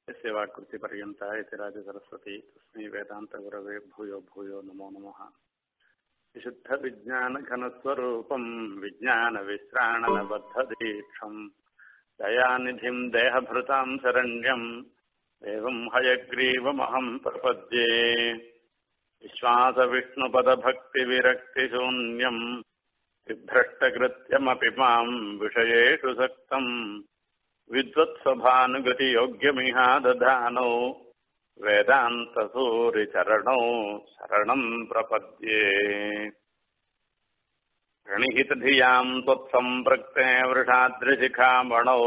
यस्य वाक्कृतिपर्यन्ता इति राजसरस्वती तस्मै वेदान्तगुरवे भूयो भूयो नमो नमः विशुद्धविज्ञानघनस्वरूपम् विज्ञानविश्राणनबद्धदीक्षम् दयानिधिम् देहभृताम् शरण्यम् एवम् हयग्रीवमहम् प्रपद्ये विश्वासविष्णुपदभक्तिविरक्तिशून्यम् बिभ्रष्टकृत्यमपि माम् विषयेषु सक्तम् विद्वत्सभानुगतियोग्यमिहा दधानौ वेदान्तसूरिचरणौ शरणम् प्रपद्ये प्रणिहितधियाम् त्वत्सम्पृक्ते वृषाद्रिशिखामणौ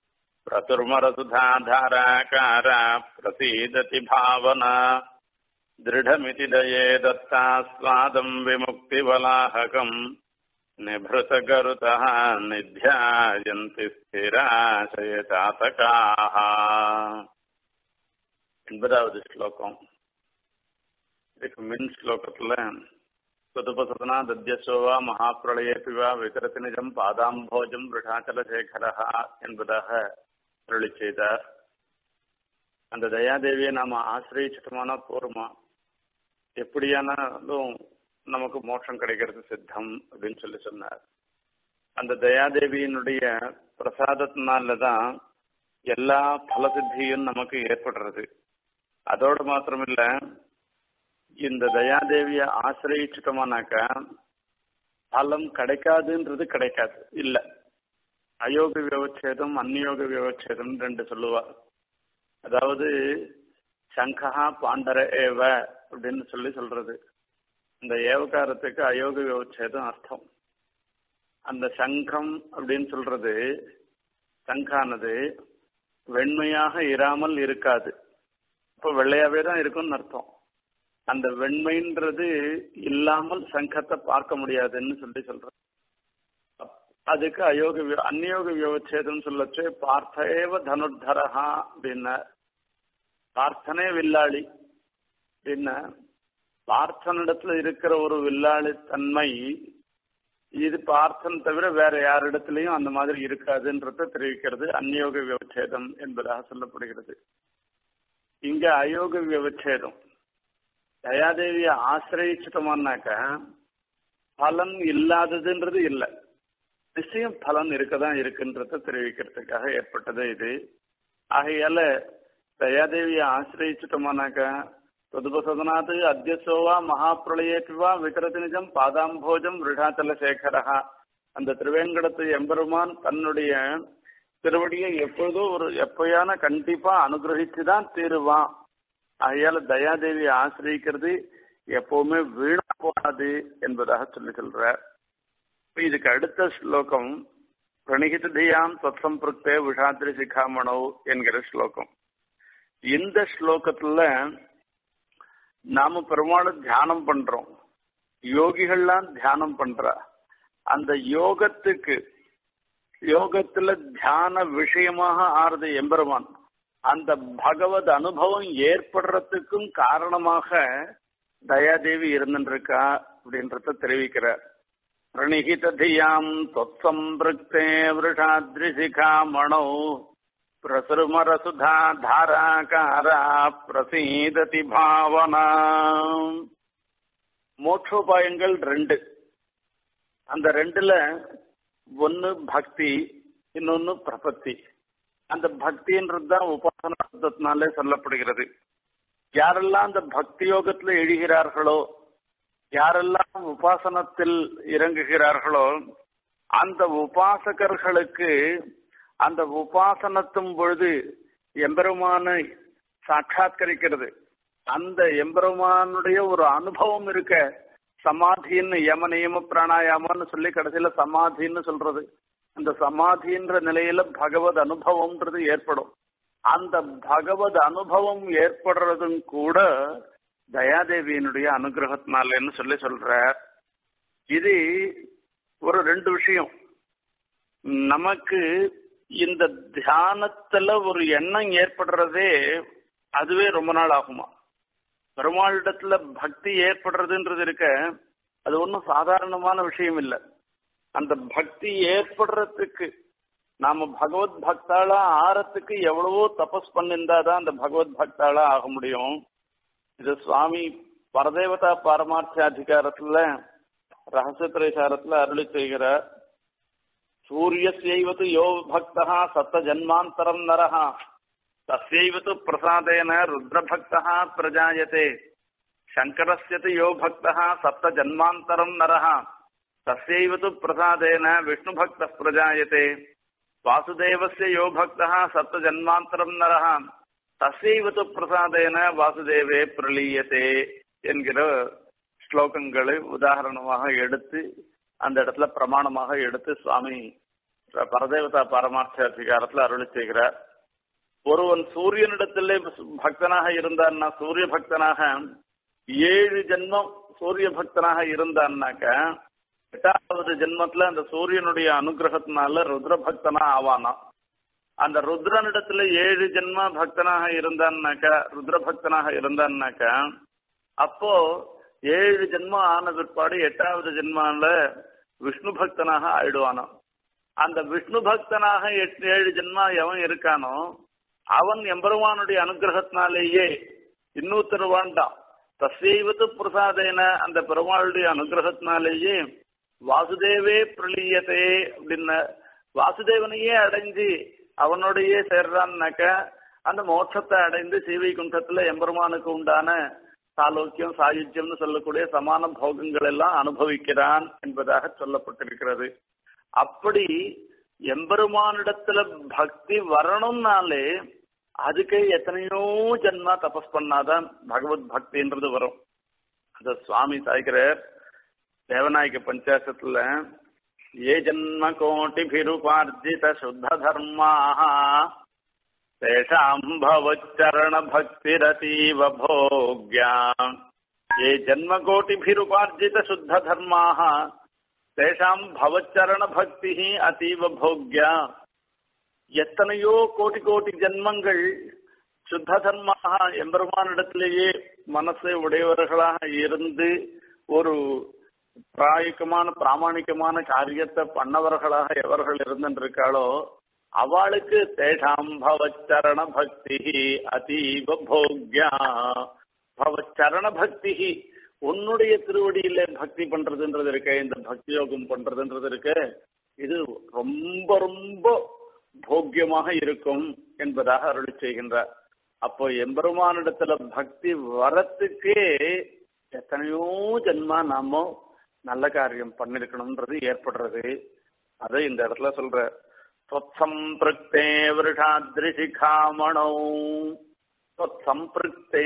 प्रतुर्मरसुधाधाराकारा प्रसीदति भावना दृढमिति दये दत्तास्वादम् विमुक्तिबलाहकम् निभृतगरुतः निध्यायन्ति स्थिराशयचातकाः எண்பதாவது ஸ்லோகம் இதுக்கு மின் ஸ்லோகத்துல சுதுபசதனா தத்யசோவா மகாபிரளயேபிவா விகரதி நிஜம் பாதாம்போஜம் விருஷாச்சலசேகரா என்பதாக அருளி செய்தார் அந்த தயாதேவியை நாம ஆசிரியச்சிட்டமான போருமா எப்படியானாலும் நமக்கு மோட்சம் கிடைக்கிறது சித்தம் அப்படின்னு சொல்லி சொன்னார் அந்த தயாதேவியினுடைய பிரசாதத்தினாலதான் எல்லா பலசித்தியும் நமக்கு ஏற்படுறது அதோடு மாத்திரமில்ல இந்த தயாதேவிய ஆசிரியிச்சிட்டோமானாக்கா பலம் கிடைக்காதுன்றது கிடைக்காது இல்ல அயோக விவச்சேதம் அந்நியோக விவச்சேதம் ரெண்டு சொல்லுவா அதாவது சங்கஹா பாண்டர ஏவ அப்படின்னு சொல்லி சொல்றது இந்த ஏவகாரத்துக்கு அயோக விவச்சேதம் அர்த்தம் அந்த சங்கம் அப்படின்னு சொல்றது சங்கானது வெண்மையாக இராமல் இருக்காது இப்போ வெள்ளையாவே தான் இருக்கும்னு அர்த்தம் அந்த வெண்மைன்றது இல்லாமல் சங்கத்தை பார்க்க முடியாதுன்னு சொல்லி சொல்ற அதுக்கு அயோக அந்நியோக விவச்சேதம் சொல்லச்சு பார்த்தேவ தனுர்தரஹா அப்படின்ன பார்த்தனே வில்லாளி அப்படின்ன பார்த்தனிடத்துல இருக்கிற ஒரு வில்லாளி தன்மை இது பார்த்தன் தவிர வேற யாரிடத்திலையும் அந்த மாதிரி இருக்காதுன்றத தெரிவிக்கிறது அந்யோக விவச்சேதம் என்பதாக சொல்லப்படுகிறது இங்க அயோக விவச்சேதம் தயாதேவியை ஆசிரியிச்சிட்டோம்னாக்க பலன் இல்லாததுன்றது இல்லை நிச்சயம் பலன் இருக்கதான் இருக்குன்றத தெரிவிக்கிறதுக்காக ஏற்பட்டது இது ஆகையால தயாதேவியை ஆசிரியிச்சிட்டோம்னாக்க ததுபசதனாத் அத்தியசோவா மகாபிரளயேபிவா விகரதி நிஜம் பாதாம்போஜம் விருடாச்சல சேகரா அந்த திருவேங்கடத்து எம்பெருமான் தன்னுடைய திருவடியை எப்போதோ ஒரு எப்பயான கண்டிப்பா அனுகிரகிச்சுதான் தீருவான் ஆகையால தயாதேவியை ஆசிரியிக்கிறது எப்பவுமே வீணா போகாது என்பதாக சொல்லி சொல்ற இதுக்கு அடுத்த ஸ்லோகம் பிரணிகித தியாம் தொத்சம்பிருத்தே விஷாத்திரி சிகாமணோ என்கிற ஸ்லோகம் இந்த ஸ்லோகத்துல நாம பெருமாள் தியானம் பண்றோம் யோகிகள்லாம் தியானம் பண்றா அந்த யோகத்துக்கு யோகத்துல தியான விஷயமாக ஆறுது எம்பெருமான் அந்த பகவத் அனுபவம் ஏற்படுறதுக்கும் காரணமாக தயாதேவி இருந்துருக்கா அப்படின்றத தெரிவிக்கிறார் பிரணிகித தியாம் தொத்சம்பிருக்தே விருஷாத்ரிசிகா மணோ பிரசுருமரசுதா தாராகாரா பிரசீததி பாவனா மோட்சோபாயங்கள் ரெண்டு அந்த ரெண்டுல ஒன்னு பக்தி இன்னொன்னு பிரபத்தி அந்த பக்தின்றது தான் உபாசன சப்தத்தினாலே சொல்லப்படுகிறது யாரெல்லாம் அந்த பக்தி யோகத்துல எழுகிறார்களோ யாரெல்லாம் உபாசனத்தில் இறங்குகிறார்களோ அந்த உபாசகர்களுக்கு அந்த உபாசனத்தும் பொழுது எம்பெருமானை சாட்சாத்கரிக்கிறது அந்த எம்பெருமானுடைய ஒரு அனுபவம் இருக்க சமாதின்னு யம நியம பிராணாயாமன்னு சொல்லி கடைசியில சமாதின்னு சொல்றது அந்த சமாதின்ற நிலையில பகவத் அனுபவம்ன்றது ஏற்படும் அந்த பகவத் அனுபவம் ஏற்படுறதும் கூட தயாதேவியினுடைய அனுகிரகத்தினாலன்னு சொல்லி சொல்ற இது ஒரு ரெண்டு விஷயம் நமக்கு இந்த தியானத்துல ஒரு எண்ணம் ஏற்படுறதே அதுவே ரொம்ப நாள் ஆகுமா பெருமாளிடத்துல பக்தி ஏற்படுறதுன்றது இருக்க அது ஒன்றும் சாதாரணமான விஷயம் இல்லை அந்த பக்தி ஏற்படுறதுக்கு நாம பகவத் பக்தாளா ஆறத்துக்கு எவ்வளவோ தபஸ் பண்ணிருந்தாதான் அந்த பகவத் பக்தாளா ஆக முடியும் இது சுவாமி பரதேவதா பாரமார்த்த அதிகாரத்துல ரகசியத்திரைசாரத்துல அருளி செய்கிறார் சூரியசைவது யோ பக்தா சத்த ஜன்மாந்தரம் நரஹா தஸ்யைவ பிரசாதேன ருத்ரபக்தா பிரஜாயதே சங்கரஸ்யது யோ பக்தா சப்த ஜன்மாந்தரம் நரஹ தஸ்யைவ பிரசாதேன விஷ்ணுபக்த பிரஜாயதே வாசுதேவஸ்ய யோ பக்தா சப்த ஜன்மாந்தரம் நரஹ தஸ்யைவ பிரசாதேன வாசுதேவே பிரலீயதே என்கிற ஸ்லோகங்களை உதாரணமாக எடுத்து அந்த இடத்துல பிரமாணமாக எடுத்து சுவாமி பரதேவதா பரமார்த்த அதிகாரத்துல அருளி செய்கிறார் ஒருவன் சூரியனிடத்திலே பக்தனாக இருந்தான்னா சூரிய பக்தனாக ஏழு ஜென்மம் சூரிய பக்தனாக இருந்தான்னாக்க எட்டாவது ஜென்மத்துல அந்த சூரியனுடைய அனுகிரகத்தினால ருத்ர பக்தனா ஆவானா அந்த ருத்ரனிடத்துல ஏழு ஜென்ம பக்தனாக இருந்தான்னாக்கா ருத்ர பக்தனாக இருந்தான்னாக்கா அப்போ ஏழு ஜென்மம் ஆன பிற்பாடு எட்டாவது ஜென்மால விஷ்ணு பக்தனாக ஆயிடுவானோ அந்த விஷ்ணு பக்தனாக எட்டு ஏழு ஜென்மா எவன் இருக்கானோ அவன் எம்பெருமானுடைய அனுகிரகத்தினாலேயே இன்னொருத்தர் வேண்டாம் தசைவத்து பிரசாதேன அந்த பெருமாளுடைய அனுகிரகத்தினாலேயே வாசுதேவே பிரளியதே அப்படின்ன வாசுதேவனையே அடைஞ்சு அவனோடையே சேர்றான்னாக்க அந்த மோட்சத்தை அடைந்து சீவை குண்டத்துல எம்பெருமானுக்கு உண்டான சாலோக்கியம் சாயுஜ்யம்னு சொல்லக்கூடிய சமான போகங்கள் எல்லாம் அனுபவிக்கிறான் என்பதாக சொல்லப்பட்டிருக்கிறது அப்படி எம்பெருமானிடத்துல பக்தி வரணும்னாலே அதுக்கு எத்தனையோ ஜென்மா தபஸ் பண்ணாதான் பகவத் பக்தின்றது வரும் அந்த சுவாமி சாய்க்கிறார் தேவநாயக பஞ்சாசத்துல ஏ ஜன்ம கோட்டிபிருபார்ஜித சுத்த தர்மாக தேஷாம் பவச்சரண பக்திரதீவ போக்யா ये जन्मकोटिभिरुपार्जित शुद्ध धर्माः तेषाम् भवच्चरण भक्ति अतीव भोग्या எத்தனையோ கோடி கோடி ஜென்மங்கள் சுத்த தர்மாக எம்பெருமானிடத்திலேயே மனசை உடையவர்களாக இருந்து ஒரு பிராயக்கமான பிராமணிக்கமான காரியத்தை பண்ணவர்களாக எவர்கள் இருந்திருக்காளோ அவளுக்கு தேஷாம் பவச்சரண பக்தி அதீவ போக்யா பவச்சரண பக்தி உன்னுடைய திருவடியில பக்தி பண்றதுன்றது இருக்க இந்த பக்தி யோகம் பண்றதுன்றது இருக்க இது ரொம்ப ரொம்ப போக்கியமாக இருக்கும் என்பதாக அருளி செய்கின்றார் அப்போ எம்பெருமானிடத்துல பக்தி வரத்துக்கே எத்தனையோ ஜென்மா நாம நல்ல காரியம் பண்ணிருக்கணும்ன்றது ஏற்படுறது அதை இந்த இடத்துல சொல்ற त्वत्सम्पृक्ते விருஷாதிரிசிகாமணோ त्वत्सम्पृक्ते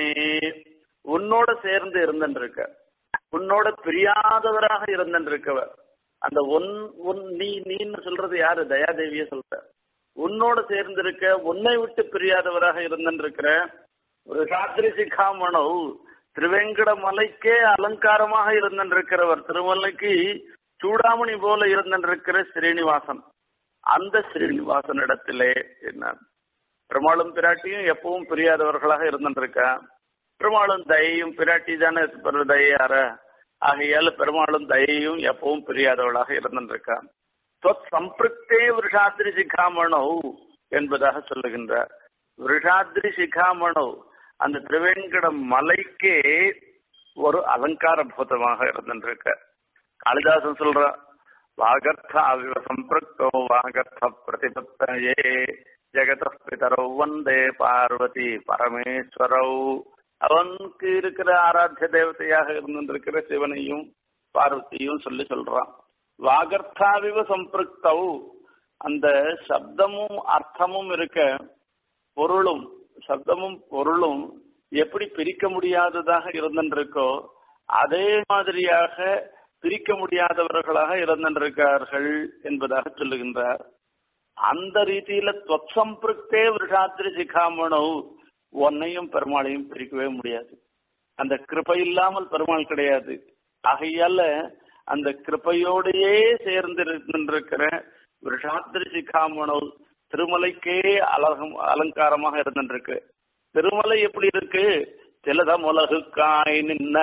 உன்னோட சேர்ந்து இருந்திருக்க உன்னோட பிரியாதவராக இருந்திருக்கவர் அந்த ஒன் உன் நீ நீன்னு சொல்றது யாரு தயாதேவிய சொல்ற உன்னோட சேர்ந்திருக்க உன்னை விட்டு பிரியாதவராக இருந்திருக்கிற ஒரு சாத்திரி சிகாமணோ திருவேங்கட மலைக்கே அலங்காரமாக இருந்திருக்கிறவர் திருமலைக்கு சூடாமணி போல இருந்திருக்கிற ஸ்ரீனிவாசன் அந்த ஸ்ரீனிவாசன் இடத்திலே என்ன பெருமாளும் பிராட்டியும் எப்பவும் பிரியாதவர்களாக இருந்திருக்கா பெருமாளும் தயையும் பிராட்டி தானே தயார ஆகையால பெருமாளும் தயையும் எப்பவும் பிரியாதவளாக இருந்திருக்கா சம்பிருக்தே விருஷாத்ரி சிகாமணோ என்பதாக சொல்லுகின்றார் விருஷாத்ரி சிகாமணோ அந்த திருவேங்கட மலைக்கே ஒரு அலங்கார பூதமாக இருந்திருக்க காளிதாசன் சொல்ற வாகர்த்த அவிவ சம்பிருக்தோ வாகர்த்த பிரதிபத்தயே ஜெகத பிதரோ வந்தே பார்வதி பரமேஸ்வரௌ அவனுக்கு இருக்கிற ஆராத்திய தேவதையாக இருந்திருக்கிற சிவனையும் பார்வதியும் சொல்லி சொல்றான் வாகர்த்தாவிவ சம்பிருக்தௌ அந்த சப்தமும் அர்த்தமும் இருக்க பொருளும் சப்தமும் பொருளும் எப்படி பிரிக்க முடியாததாக இருந்திருக்கோ அதே மாதிரியாக பிரிக்க முடியாதவர்களாக இருந்திருக்கார்கள் என்பதாக சொல்லுகின்றார் அந்த ரீதியில தொற்சம்பிருக்தே விருஷாத்திரி சிகாமணோ உன்னையும் பெருமாளையும் பிரிக்கவே முடியாது அந்த கிருப்பை இல்லாமல் பெருமாள் கிடையாது ஆகையால அந்த கிருப்பையோடையே சேர்ந்து இருந்திருக்கிற விருஷாத்திரி சிகாமணோ திருமலைக்கே அழகம் அலங்காரமாக இருந்திருக்கு திருமலை எப்படி இருக்கு திலதம் உலகுக்காய் நின்ன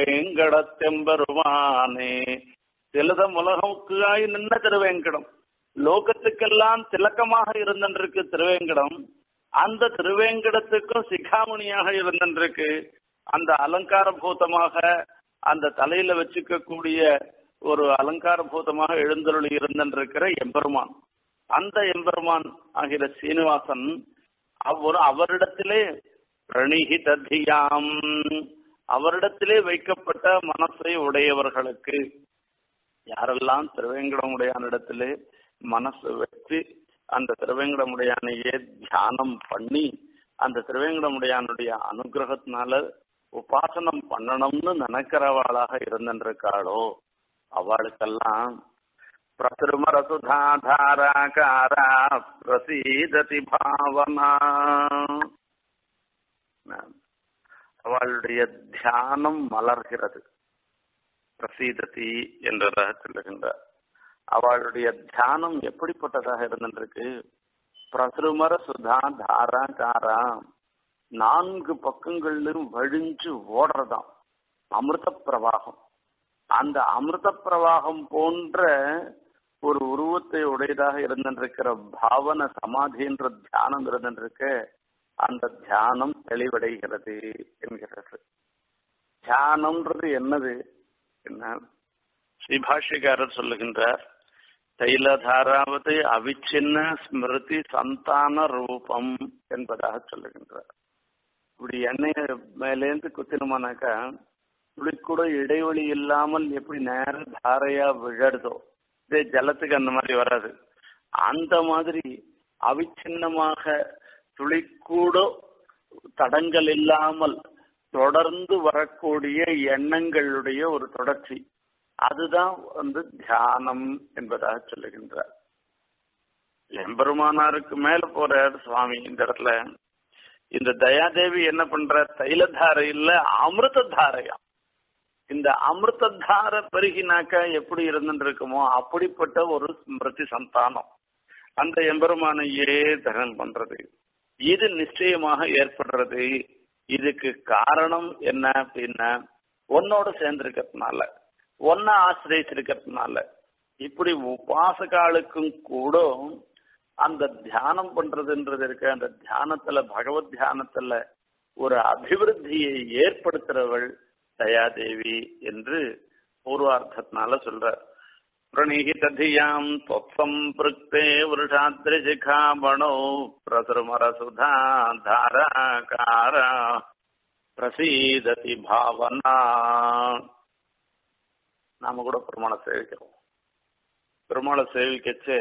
திருவேங்கடத்தெம்பெருமானே திலதம் உலகுக்காய் நின்ன திருவேங்கடம் லோகத்துக்கெல்லாம் திலக்கமாக இருந்திருக்கு திருவேங்கடம் அந்த திருவேங்கடத்துக்கும் சிகாமணியாக இருந்திருக்கு அந்த அலங்கார பூதமாக அந்த தலையில வச்சுக்க கூடிய ஒரு அலங்கார பூதமாக எழுந்தருளி இருந்திருக்கிற எம்பெருமான் அந்த எம்பெருமான் ஆகிற சீனிவாசன் அவர் அவரிடத்திலே பிரணிகிததியாம் அவரிடத்திலே வைக்கப்பட்ட மனசை உடையவர்களுக்கு யாரெல்லாம் திருவேங்கடமுடையானிடத்திலே மனசு வச்சு அந்த திருவேங்கடமுடையானையே தியானம் பண்ணி அந்த திருவேங்கடமுடையானுடைய அனுகிரகத்தினால உபாசனம் பண்ணணும்னு நினைக்கிறவாளாக இருந்திருக்காளோ அவளுக்கெல்லாம் பிரசுமரசுதாதாராகாரா பிரசீததி பாவனா அவளுடைய தியானம் மலர்கிறது பிரசீததி என்றதாக சொல்லுகின்றார் அவளுடைய தியானம் எப்படிப்பட்டதாக இருந்திருக்கு பிரசுமர சுதா தாரா காரா நான்கு பக்கங்களிலும் வழிஞ்சு ஓடுறதாம் அமிர்த பிரவாகம் அந்த அமிர்த பிரவாகம் போன்ற ஒரு உருவத்தை உடையதாக இருந்திருக்கிற பாவன சமாதின்ற தியானம் இருந்திருக்க அந்த தியானம் தெளிவடைகிறது என்கிறது தியானம்ன்றது என்னது என்ன ஸ்ரீபாஷ்யக்காரர் சொல்லுகின்றார் தைலதாராவது அவிச்சின்ன ஸ்மிருதி சந்தான ரூபம் என்பதாக சொல்லுகின்றார் இப்படி எண்ணெய மேலேந்து குத்தினோமானாக்கா இப்படி கூட இடைவெளி இல்லாமல் எப்படி நேர தாரையா விழறதோ இதே ஜலத்துக்கு அந்த மாதிரி வராது அந்த மாதிரி அவிச்சின்னமாக துளிக்கூட தடங்கள் இல்லாமல் தொடர்ந்து வரக்கூடிய எண்ணங்களுடைய ஒரு தொடர்ச்சி அதுதான் வந்து தியானம் என்பதாக சொல்லுகின்றார் எம்பெருமானாருக்கு மேல போறார் சுவாமி இந்த இடத்துல இந்த தயாதேவி என்ன பண்ற தைலதாரை இல்ல அமிர்த தாரையா இந்த அமிர்த தார பெருகினாக்கா எப்படி இருந்துட்டு இருக்குமோ அப்படிப்பட்ட ஒரு ஸ்மிருதி சந்தானம் அந்த எம்பெருமானையே தகன் பண்றது இது நிச்சயமாக ஏற்படுறது இதுக்கு காரணம் என்ன அப்படின்னா உன்னோட சேர்ந்திருக்கிறதுனால ஒன்ன ஆசிரியச்சிருக்கிறதுனால இப்படி உபாசகாலுக்கும் கூட அந்த தியானம் பண்றதுன்றது இருக்க அந்த தியானத்துல பகவத் தியானத்துல ஒரு அபிவிருத்தியை ஏற்படுத்துறவள் தயாதேவி என்று பூர்வார்த்தத்தினால சொல்றார் प्रणीहितधियाम् त्वत्सम्पृक्ते वृषाद्रिशिखामणौ प्रसृमरसुधा धाराकार பிரசீததி பாவனா நாம கூட பெருமாளை சேவிக்கிறோம் பெருமாளை சேவிக்கச்சே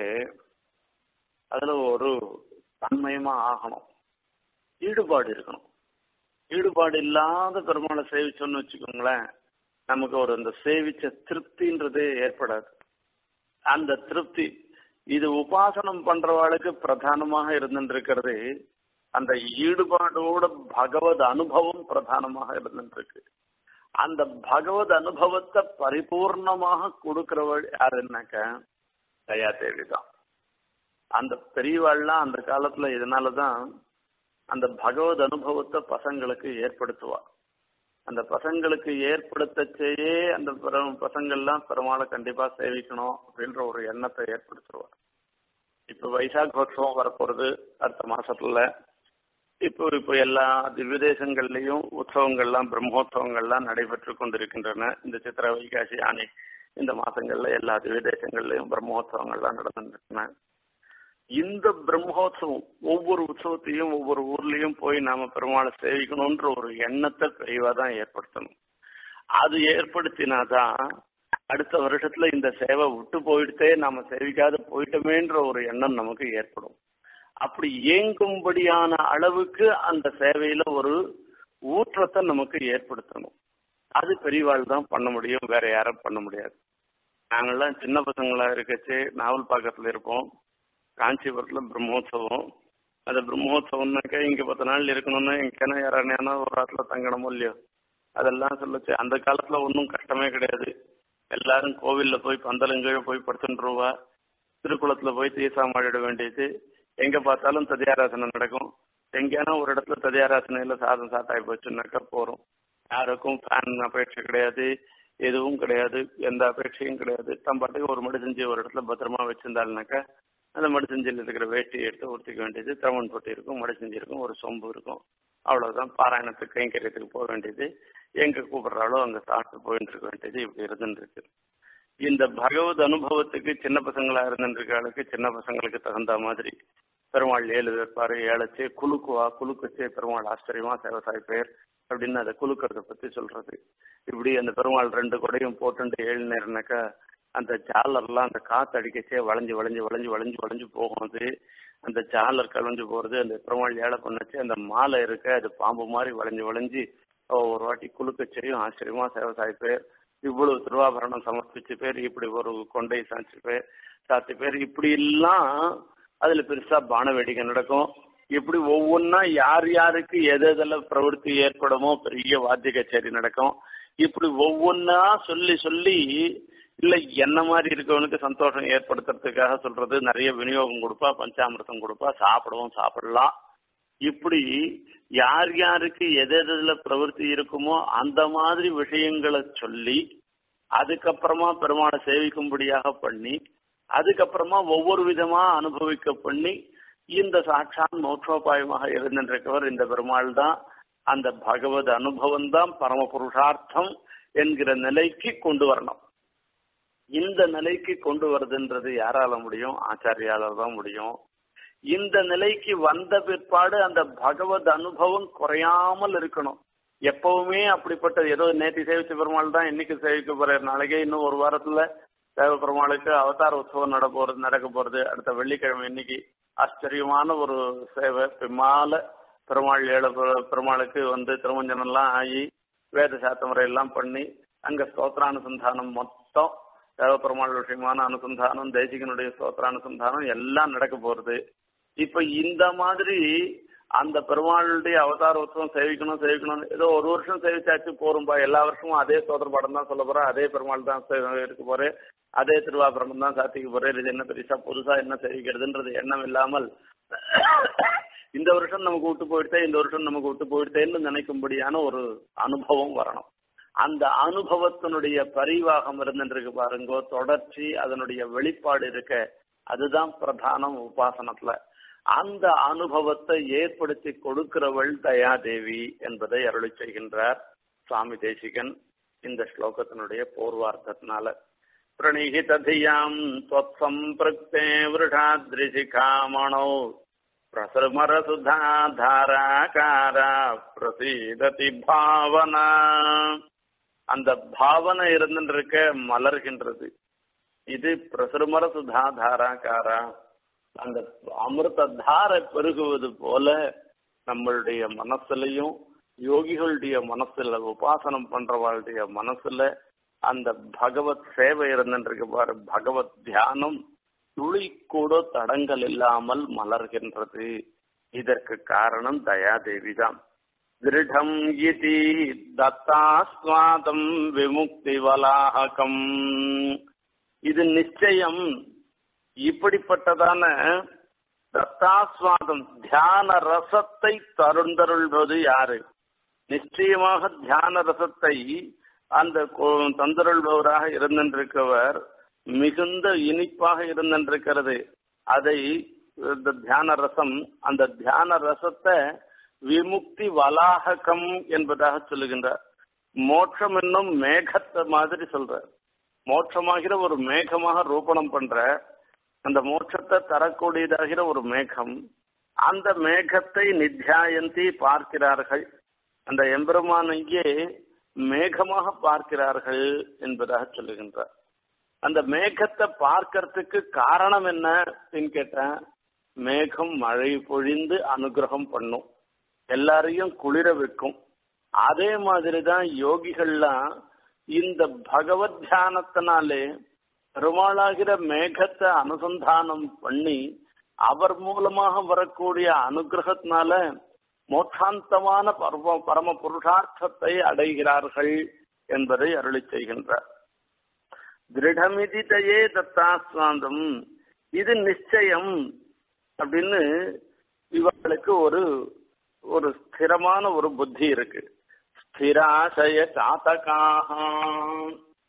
அதுல ஒரு தன்மயமா ஆகணும் ஈடுபாடு இருக்கணும் ஈடுபாடு இல்லாத பெருமாளை சேவிச்சோம்னு வச்சுக்கோங்களேன் நமக்கு ஒரு இந்த சேவிச்ச திருப்தின்றது ஏற்படாது அந்த திருப்தி இது உபாசனம் பண்றவாளுக்கு பிரதானமாக இருந்துருக்கிறது அந்த ஈடுபாடோட பகவத் அனுபவம் பிரதானமாக இருந்துருக்கு அந்த பகவத் அனுபவத்தை பரிபூர்ணமாக கொடுக்கிறவள் யாருன்னாக்க தயாதேவி தான் அந்த பெரியவாள்லாம் அந்த காலத்துல இதனாலதான் அந்த பகவத் அனுபவத்தை பசங்களுக்கு ஏற்படுத்துவா அந்த பசங்களுக்கு ஏற்படுத்தச்சேயே அந்த பசங்கள்லாம் பெருமாளை கண்டிப்பா சேவிக்கணும் அப்படின்ற ஒரு எண்ணத்தை ஏற்படுத்துவார் இப்ப வைசாகோத்சவம் வரப்போறது அடுத்த மாசத்துல இப்போ இப்போ எல்லா திவ்ய தேசங்கள்லயும் உற்சவங்கள்லாம் பிரம்மோத்சவங்கள்லாம் நடைபெற்று கொண்டிருக்கின்றன இந்த சித்திர வைகாசி ஆணி இந்த மாசங்கள்ல எல்லா திவ்ய தேசங்கள்லயும் பிரம்மோத்சவங்கள்லாம் நடந்துருக்குன இந்த பிரம்மோத்சவம் ஒவ்வொரு உற்சவத்தையும் ஒவ்வொரு ஊர்லயும் போய் நாம பெருமாளை சேவிக்கணும்ன்ற ஒரு எண்ணத்தை பெரியவா தான் ஏற்படுத்தணும் அது ஏற்படுத்தினாதான் அடுத்த வருஷத்துல இந்த சேவை விட்டு போயிட்டே நாம சேவிக்காத போயிட்டோமேன்ற ஒரு எண்ணம் நமக்கு ஏற்படும் அப்படி இயங்கும்படியான அளவுக்கு அந்த சேவையில ஒரு ஊற்றத்தை நமக்கு ஏற்படுத்தணும் அது பெரியவாள் தான் பண்ண முடியும் வேற யாரும் பண்ண முடியாது நாங்கெல்லாம் சின்ன பசங்களா இருக்கச்சு நாவல் பாக்கத்துல இருப்போம் காஞ்சிபுரத்துல பிரம்மோத்சவம் அந்த பிரம்மோத்சவம்னாக்கா இங்க பத்து நாள் இருக்கணும்னா எங்கன்னா யாரான ஒரு இடத்துல தங்கணுமோ இல்லையோ அதெல்லாம் சொல்லுச்சு அந்த காலத்துல ஒன்றும் கஷ்டமே கிடையாது எல்லாரும் கோவில்ல போய் பந்தலங்கீழ போய் படுத்துட்டுருவா திருக்குளத்துல போய் தீசாமாடிட வேண்டியது எங்க பார்த்தாலும் ததியாராசனை நடக்கும் எங்கேனா ஒரு இடத்துல ததியாராசனையில சாதம் சாத்தாய் போச்சுன்னாக்கா போறோம் யாருக்கும் ஃபேன் அபேட்சை கிடையாது எதுவும் கிடையாது எந்த அபேட்சையும் கிடையாது தம் பாட்டுக்கு ஒரு மடி செஞ்சு ஒரு இடத்துல பத்திரமா வச்சிருந்தாள்னாக்கா அந்த மடி செஞ்சில் இருக்கிற வேட்டியை எடுத்து உடுத்திக்க வேண்டியது திரவன் பொட்டி இருக்கும் மடி செஞ்சு இருக்கும் ஒரு சொம்பு இருக்கும் அவ்வளவுதான் பாராயணத்துக்கு கைங்கரியத்துக்கு போக வேண்டியது எங்க கூப்பிடுறாளோ அங்க சாப்பிட்டு போயிட்டு இருக்க வேண்டியது இப்படி இருந்துட்டு இருக்கு இந்த பகவத் அனுபவத்துக்கு சின்ன பசங்களா இருந்துருக்காளுக்கு சின்ன பசங்களுக்கு தகுந்த மாதிரி பெருமாள் ஏழு வைப்பாரு ஏழச்சு குலுக்குவா குலுக்குச்சே பெருமாள் ஆச்சரியமா சேவசாய் பேர் அப்படின்னு அதை குலுக்கிறத பத்தி சொல்றது இப்படி அந்த பெருமாள் ரெண்டு கொடையும் போட்டுண்டு ஏழு நேரம்னாக்கா அந்த ஜாலர்லாம் அந்த காத்து அடிக்கச்சே வளைஞ்சு வளைஞ்சு வளைஞ்சு வளைஞ்சு வளைஞ்சு போகும் அது அந்த ஜாலர் கலைஞ்சு போறது அந்த பெருமாள் ஏழை பண்ணச்சு அந்த மாலை இருக்க அது பாம்பு மாதிரி வளைஞ்சு வளைஞ்சு ஒரு வாட்டி குலுக்கச்சேயும் ஆச்சரியமா சேவசாய் பேர் இவ்வளவு திருவாபரணம் சமர்ப்பிச்சு பேர் இப்படி ஒரு கொண்டை சாய்ச்சி பேர் சாத்தி பேர் இப்படி எல்லாம் அதுல பெருசா பான வேடிக்கை நடக்கும் இப்படி ஒவ்வொன்னா யார் யாருக்கு எது எதுல பிரவருத்தி ஏற்படுமோ பெரிய வாத்திய கச்சேரி நடக்கும் இப்படி ஒவ்வொன்னா சொல்லி சொல்லி இல்ல என்ன மாதிரி இருக்கவனுக்கு சந்தோஷம் ஏற்படுத்துறதுக்காக சொல்றது நிறைய விநியோகம் கொடுப்பா பஞ்சாமிரதம் கொடுப்பா சாப்பிடுவோம் சாப்பிடலாம் இப்படி யார் யாருக்கு எது எதுல பிரவருத்தி இருக்குமோ அந்த மாதிரி விஷயங்களை சொல்லி அதுக்கப்புறமா பெருமாளை சேவிக்கும்படியாக பண்ணி அதுக்கப்புறமா ஒவ்வொரு விதமா அனுபவிக்க பண்ணி இந்த சாட்சாத் மோட்சோபாயமாக இருந்திருக்கவர் இந்த பெருமாள் தான் அந்த பகவத் அனுபவம் தான் பரம புருஷார்த்தம் என்கிற நிலைக்கு கொண்டு வரணும் இந்த நிலைக்கு கொண்டு வருதுன்றது யாரால முடியும் ஆச்சாரியால தான் முடியும் இந்த நிலைக்கு வந்த பிற்பாடு அந்த பகவத் அனுபவம் குறையாமல் இருக்கணும் எப்பவுமே அப்படிப்பட்ட ஏதோ நேற்று சேவிச்ச பெருமாள் தான் இன்னைக்கு சேவிக்க போற நாளைக்கே இன்னும் ஒரு வாரத்துல தேவ பெருமாளுக்கு அவதார உற்சவம் நட போறது நடக்க போறது அடுத்த வெள்ளிக்கிழமை இன்னைக்கு ஆச்சரியமான ஒரு சேவை பிம்மால பெருமாள் ஏழு பெருமாளுக்கு வந்து திருமஞ்சனம் எல்லாம் ஆகி வேத சாத்த முறையெல்லாம் பண்ணி அங்க ஸ்தோத்திரானுசந்தானம் மொத்தம் தேவ பெருமாள் விஷயமான அனுசந்தானம் தேசிகனுடைய ஸ்தோத்திரானுசந்தானம் எல்லாம் நடக்க போறது இப்ப இந்த மாதிரி அந்த பெருமாளுடைய அவதார உற்சவம் சேவிக்கணும் சேவிக்கணும் ஏதோ ஒரு வருஷம் சேவிச்சாச்சு போரும்பா எல்லா வருஷமும் அதே சோதர பாடம் தான் சொல்ல போறேன் அதே பெருமாள் தான் இருக்க போறேன் அதே திருவாபுரம் தான் சாத்திக்க போறேன் இது என்ன பெருசா புதுசா என்ன சேவிக்கிறதுன்றது எண்ணம் இல்லாமல் இந்த வருஷம் நமக்கு விட்டு போயிட்டே இந்த வருஷம் நமக்கு விட்டு போயிட்டேன்னு நினைக்கும்படியான ஒரு அனுபவம் வரணும் அந்த அனுபவத்தினுடைய பரிவாகம் இருந்துருக்கு பாருங்கோ தொடர்ச்சி அதனுடைய வெளிப்பாடு இருக்க அதுதான் பிரதானம் உபாசனத்துல அந்த அனுபவத்தை ஏற்படுத்தி கொடுக்கிறவள் தயாதேவி என்பதை அருளி செய்கின்றார் சுவாமி தேசிகன் இந்த ஸ்லோகத்தினுடைய பூர்வார்த்தத்தினால प्रणिहितधियाम् त्वत्सम्पृक्ते वृषाद्रिशिखामणौ प्रसृमरसुधा धाराकारा பிரசீததி பாவனா அந்த பாவனை இருந்துருக்க மலர்கின்றது இது பிரசுரமர சுதா தாராகாரா அந்த அமிர்த தாரை பெருகுவது போல நம்மளுடைய மனசுலையும் யோகிகளுடைய மனசுல உபாசனம் பண்றவாளுடைய மனசுல அந்த பகவத் சேவை இருந்துருக்கு பாரு பகவத் தியானம் துளி கூட தடங்கள் இல்லாமல் மலர்கின்றது இதற்கு காரணம் தயாதேவி தான் திருடம் இதி தத்தாஸ்வாதம் விமுக்தி வலாககம் இது நிச்சயம் இப்படிப்பட்டதான தத்தாஸ்வாதம் தியான ரசத்தை தருந்தருள்வது யாரு நிச்சயமாக தியான ரசத்தை அந்த தந்தருள்பவராக இருந்திருக்கவர் மிகுந்த இனிப்பாக இருந்திருக்கிறது அதை இந்த தியான ரசம் அந்த தியான ரசத்தை விமுக்தி வலாககம் என்பதாக சொல்லுகின்றார் மோட்சம் என்னும் மேகத்தை மாதிரி சொல்றார் மோட்சமாகிற ஒரு மேகமாக ரூபணம் பண்ற அந்த மோட்சத்தை தரக்கூடியதாகிற ஒரு மேகம் அந்த மேகத்தை நித்தியாயந்தி பார்க்கிறார்கள் அந்த எம்பெருமானையே மேகமாக பார்க்கிறார்கள் என்பதாக சொல்லுகின்றார் அந்த மேகத்தை பார்க்கறதுக்கு காரணம் என்ன அப்படின்னு கேட்டேன் மேகம் மழை பொழிந்து அனுகிரகம் பண்ணும் எல்லாரையும் குளிர வைக்கும் அதே மாதிரிதான் யோகிகள்லாம் இந்த பகவத் தியானத்தினாலே பெருமாளாகிற மேகத்தை அனுசந்தானம் பண்ணி அவர் மூலமாக வரக்கூடிய அனுகிரகத்தினால மோட்சாந்தமான பரம பரம புருஷார்த்தத்தை அடைகிறார்கள் என்பதை அருளி செய்கின்றார் திருடமிதிதையே தத்தாஸ்வாந்தம் இது நிச்சயம் அப்படின்னு இவர்களுக்கு ஒரு ஒரு ஸ்திரமான ஒரு புத்தி இருக்கு ஸ்திராசய சாத்தகாக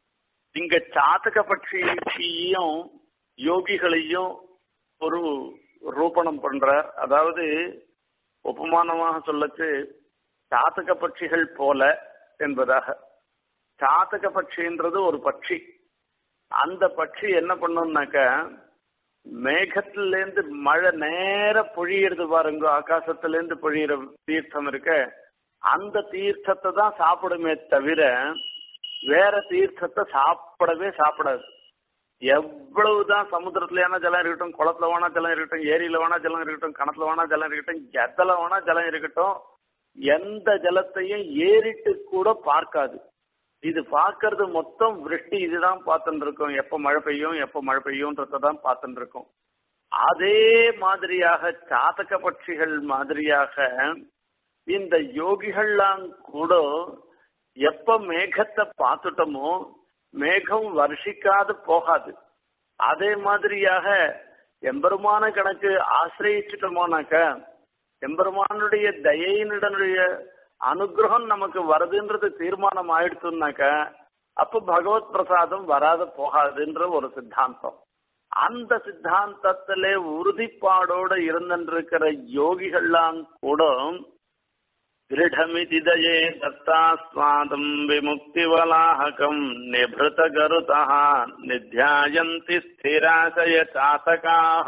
இங்க சாத்தக பட்சியையும் யோகிகளையும் ஒரு ரூபணம் பண்றார் அதாவது உபமானமாக சொல்லச்சு சாத்தக பட்சிகள் போல என்பதாக சாத்தக பட்சின்றது ஒரு பட்சி அந்த பட்சி என்ன பண்ணும்னாக்க மேகத்திலேருந்து மழை நேர பொழியிறது பாருங்க ஆகாசத்திலேருந்து பொழியிற தீர்த்தம் இருக்க அந்த தீர்த்தத்தை தான் சாப்பிடுமே தவிர வேற தீர்த்தத்தை சாப்பிடவே சாப்பிடாது எவ்வளவுதான் சமுத்திரத்துல ஜலம் இருக்கட்டும் குளத்துல வேணா ஜலம் இருக்கட்டும் ஏரியில வேணா ஜலம் இருக்கட்டும் கிணத்துல வேணா ஜலம் இருக்கட்டும் எத்தல வேணா ஜலம் இருக்கட்டும் எந்த ஜலத்தையும் ஏறிட்டு கூட பார்க்காது இது பார்க்கறது மொத்தம் விருஷ்டி இதுதான் பார்த்துட்டு இருக்கோம் எப்ப மழை பெய்யும் எப்ப மழை பெய்யும்ன்றதான் பார்த்துட்டு இருக்கோம் அதே மாதிரியாக சாதக பட்சிகள் மாதிரியாக இந்த யோகிகள்லாம் கூட எப்ப மேகத்தை பார்த்துட்டோமோ மேகம் வருஷிக்காது போகாது அதே மாதிரியாக எம்பெருமான கணக்கு ஆசிரியிச்சிட்டோமோனாக்க எம்பெருமானுடைய தயையினுடைய அனுகிரகம் நமக்கு வருதுன்றது தீர்மானம் ஆயிடுச்சுனாக்க அப்ப பகவத் பிரசாதம் வராத போகாதுன்ற ஒரு சித்தாந்தம் அந்த சித்தாந்தத்திலே உறுதிப்பாடோட இருந்திருக்கிற யோகிகள்லாம் கூட दृढमितिदये दत्तास्वादम् विमुक्तिवलाहकम् निभृतगरुतः निध्यायन्ति स्थिराशय चातकाः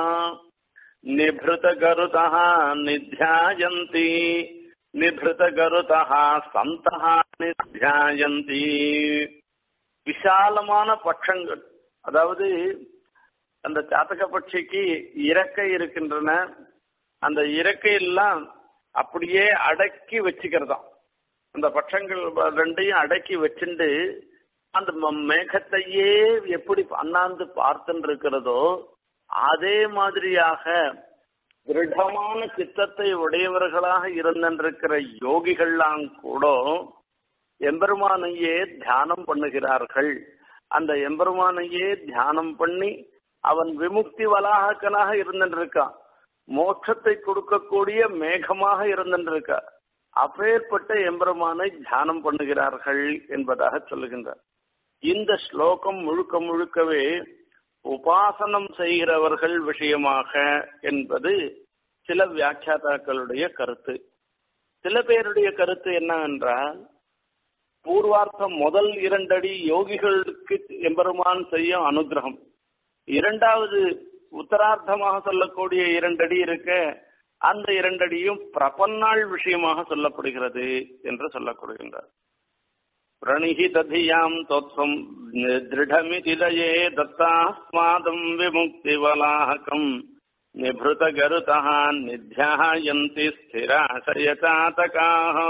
निभृतगरुतः निध्यायन्ति நிபிருதகருதா சந்தகா நித்தியாயந்தி விசாலமான பட்சங்கள் அதாவது அந்த சாத்தக பட்சிக்கு இறக்கை இருக்கின்றன அந்த இறக்கை எல்லாம் அப்படியே அடக்கி வச்சுக்கிறதாம் அந்த பட்சங்கள் ரெண்டையும் அடக்கி வச்சுண்டு அந்த மேகத்தையே எப்படி அண்ணாந்து பார்த்துட்டு இருக்கிறதோ அதே மாதிரியாக திருடமான சித்தத்தை உடையவர்களாக இருந்திருக்கிற யோகிகள்லாம் கூட எம்பெருமானையே தியானம் பண்ணுகிறார்கள் அந்த எம்பெருமானையே தியானம் பண்ணி அவன் விமுக்தி வலாகக்கனாக இருந்திருக்கான் மோட்சத்தை கொடுக்கக்கூடிய மேகமாக இருந்திருக்க அப்பேற்பட்ட எம்பெருமானை தியானம் பண்ணுகிறார்கள் என்பதாக சொல்லுகின்றார் இந்த ஸ்லோகம் முழுக்க முழுக்கவே உபாசனம் செய்கிறவர்கள் விஷயமாக என்பது சில வியாக்கியாதாக்களுடைய கருத்து சில பேருடைய கருத்து என்னவென்றால் பூர்வார்த்தம் முதல் இரண்டடி யோகிகளுக்கு எம்பெருமான் செய்யும் அனுகிரகம் இரண்டாவது உத்தரார்த்தமாக சொல்லக்கூடிய இரண்டடி இருக்க அந்த இரண்டடியும் பிரபன்னாள் விஷயமாக சொல்லப்படுகிறது என்று சொல்லப்படுகின்றார் प्रणिहितधियाम् त्वत्सम् दृढमितिलये दत्तास्मादम् विमुक्तिवलाहकम् निभृतगरुतः निध्यायन्ति ஸ்திராசயதாத்தகாக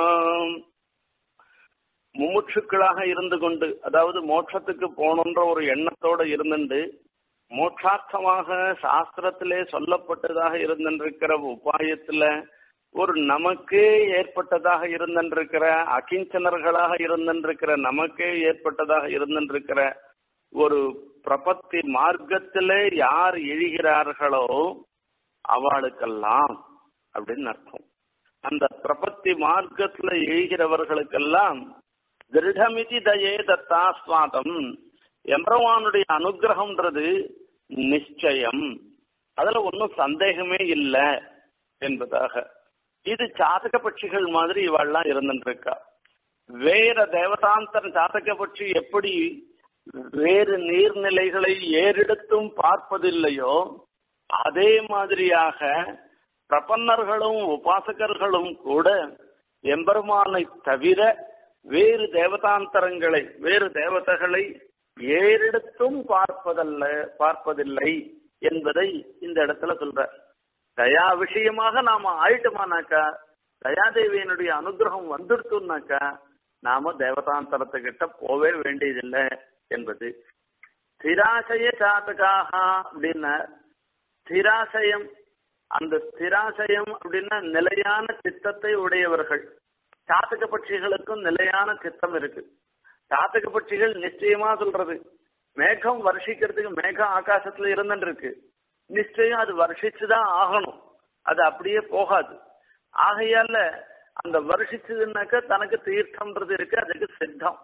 முமுட்சுக்களாக இருந்து கொண்டு அதாவது மோட்சத்துக்கு போகணுன்ற ஒரு எண்ணத்தோட இருந்துண்டு மோட்சார்த்தமாக சாஸ்திரத்திலே சொல்லப்பட்டதாக இருந்திருக்கிற உபாயத்துல ஒரு நமக்கே ஏற்பட்டதாக இருந்திருக்கிற அகிஞ்சனர்களாக இருந்திருக்கிற நமக்கே ஏற்பட்டதாக இருந்திருக்கிற ஒரு பிரபத்தி மார்க்கத்திலே யார் எழுகிறார்களோ அவளுக்கெல்லாம் அப்படின்னு அர்த்தம் அந்த பிரபத்தி மார்க்கத்துல எழுகிறவர்களுக்கெல்லாம் திருடமிதி தயே தத்தாஸ்வாதம் எம்பரவானுடைய அனுகிரகம்ன்றது நிச்சயம் அதுல ஒன்றும் சந்தேகமே இல்லை என்பதாக இது சாதக பட்சிகள் மாதிரி இவாள்லாம் இருந்துருக்கா வேற தேவதாந்தர சாதக பட்சி எப்படி வேறு நீர்நிலைகளை ஏறெடுத்தும் பார்ப்பதில்லையோ அதே மாதிரியாக பிரபன்னர்களும் உபாசகர்களும் கூட எம்பெருமானை தவிர வேறு தேவதாந்தரங்களை வேறு தேவதைகளை ஏறெடுத்தும் பார்ப்பதல்ல பார்ப்பதில்லை என்பதை இந்த இடத்துல சொல்ற தயா விஷயமாக நாம ஆயிட்டோமானாக்கா தயாதேவியனுடைய அனுகிரகம் வந்துடுத்துனாக்கா நாம தேவதாந்தரத்துக்கிட்ட போவே வேண்டியதில்லை என்பது ஸ்திராசய சாதகாக அப்படின்னா ஸ்திராசயம் அந்த ஸ்திராசயம் அப்படின்னா நிலையான சித்தத்தை உடையவர்கள் சாத்தக பட்சிகளுக்கும் நிலையான சித்தம் இருக்கு சாத்தக பட்சிகள் நிச்சயமா சொல்றது மேகம் வருஷிக்கிறதுக்கு மேகம் ஆகாசத்துல இருந்துட்டு இருக்கு நிச்சயம் அது வருஷிச்சுதான் ஆகணும் அது அப்படியே போகாது ஆகையால அந்த வருஷிச்சதுன்னாக்க தனக்கு தீர்த்தம்ன்றது இருக்கு அதுக்கு சித்தம்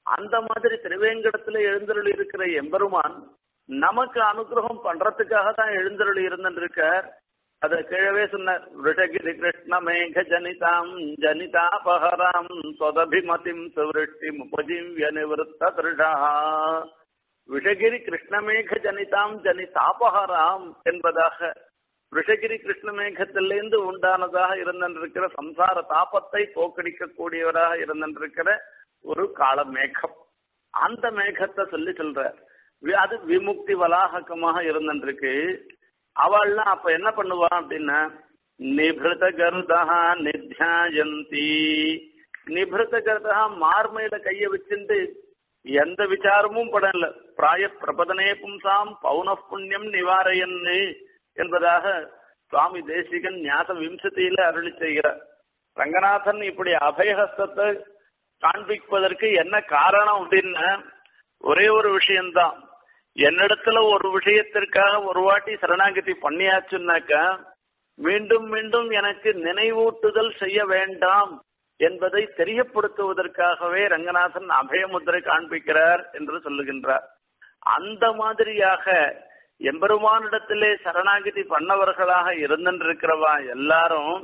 அந்த மாதிரி திருவேங்கடத்துல எழுந்தருள் இருக்கிற எம்பெருமான் நமக்கு அனுகிரகம் பண்றதுக்காக தான் எழுந்தருள் இருந்திருக்கார் அத கிழவே சொன்ன ரிஷகிரி கிருஷ்ண மேக ஜனிதாம் ஜனிதாபகராம் சொதபிமதிம் சுவருஷ்டிம் உபஜீவிய நிவருத்த திருஷா விஷகிரி கிருஷ்ணமேக ஜனிதாம் ஜனிதாபகராம் என்பதாக ரிஷகிரி கிருஷ்ணமேகத்திலிருந்து உண்டானதாக இருந்திருக்கிற சம்சார தாபத்தை போக்கடிக்க கூடியவராக இருந்திருக்கிற ஒரு கால மேகம் அந்த மேகத்தை சொல்லி சொல்ற அது விமுக்தி வலாகக்கமாக இருந்திருக்கு அவள்லாம் அப்ப என்ன பண்ணுவா அப்படின்னா நிபிருத கருதா நித்யாயந்தி நிபிருத கருதா மார்மையில கைய வச்சுட்டு எந்த விசாரமும் படல பிராய பிரபதனே பும்சாம் பௌன புண்ணியம் நிவாரையன்னு என்பதாக சுவாமி தேசிகன் ஞாச விம்சத்தியில அருளி செய்கிறார் ரங்கநாதன் இப்படி அபயஹஸ்தத்தை காண்பிப்பதற்கு என்ன காரணம் அப்படின்னா ஒரே ஒரு விஷயம்தான் என்னிடத்துல ஒரு விஷயத்திற்காக ஒரு வாட்டி சரணாகதி பண்ணியாச்சுன்னாக்கா மீண்டும் மீண்டும் எனக்கு நினைவூட்டுதல் செய்ய வேண்டாம் என்பதை தெரியப்படுத்துவதற்காகவே ரங்கநாதன் அபயமுத்திரை காண்பிக்கிறார் என்று சொல்லுகின்றார் அந்த மாதிரியாக எம்பெருமானிடத்திலே சரணாகதி பண்ணவர்களாக இருந்திருக்கிறவா எல்லாரும்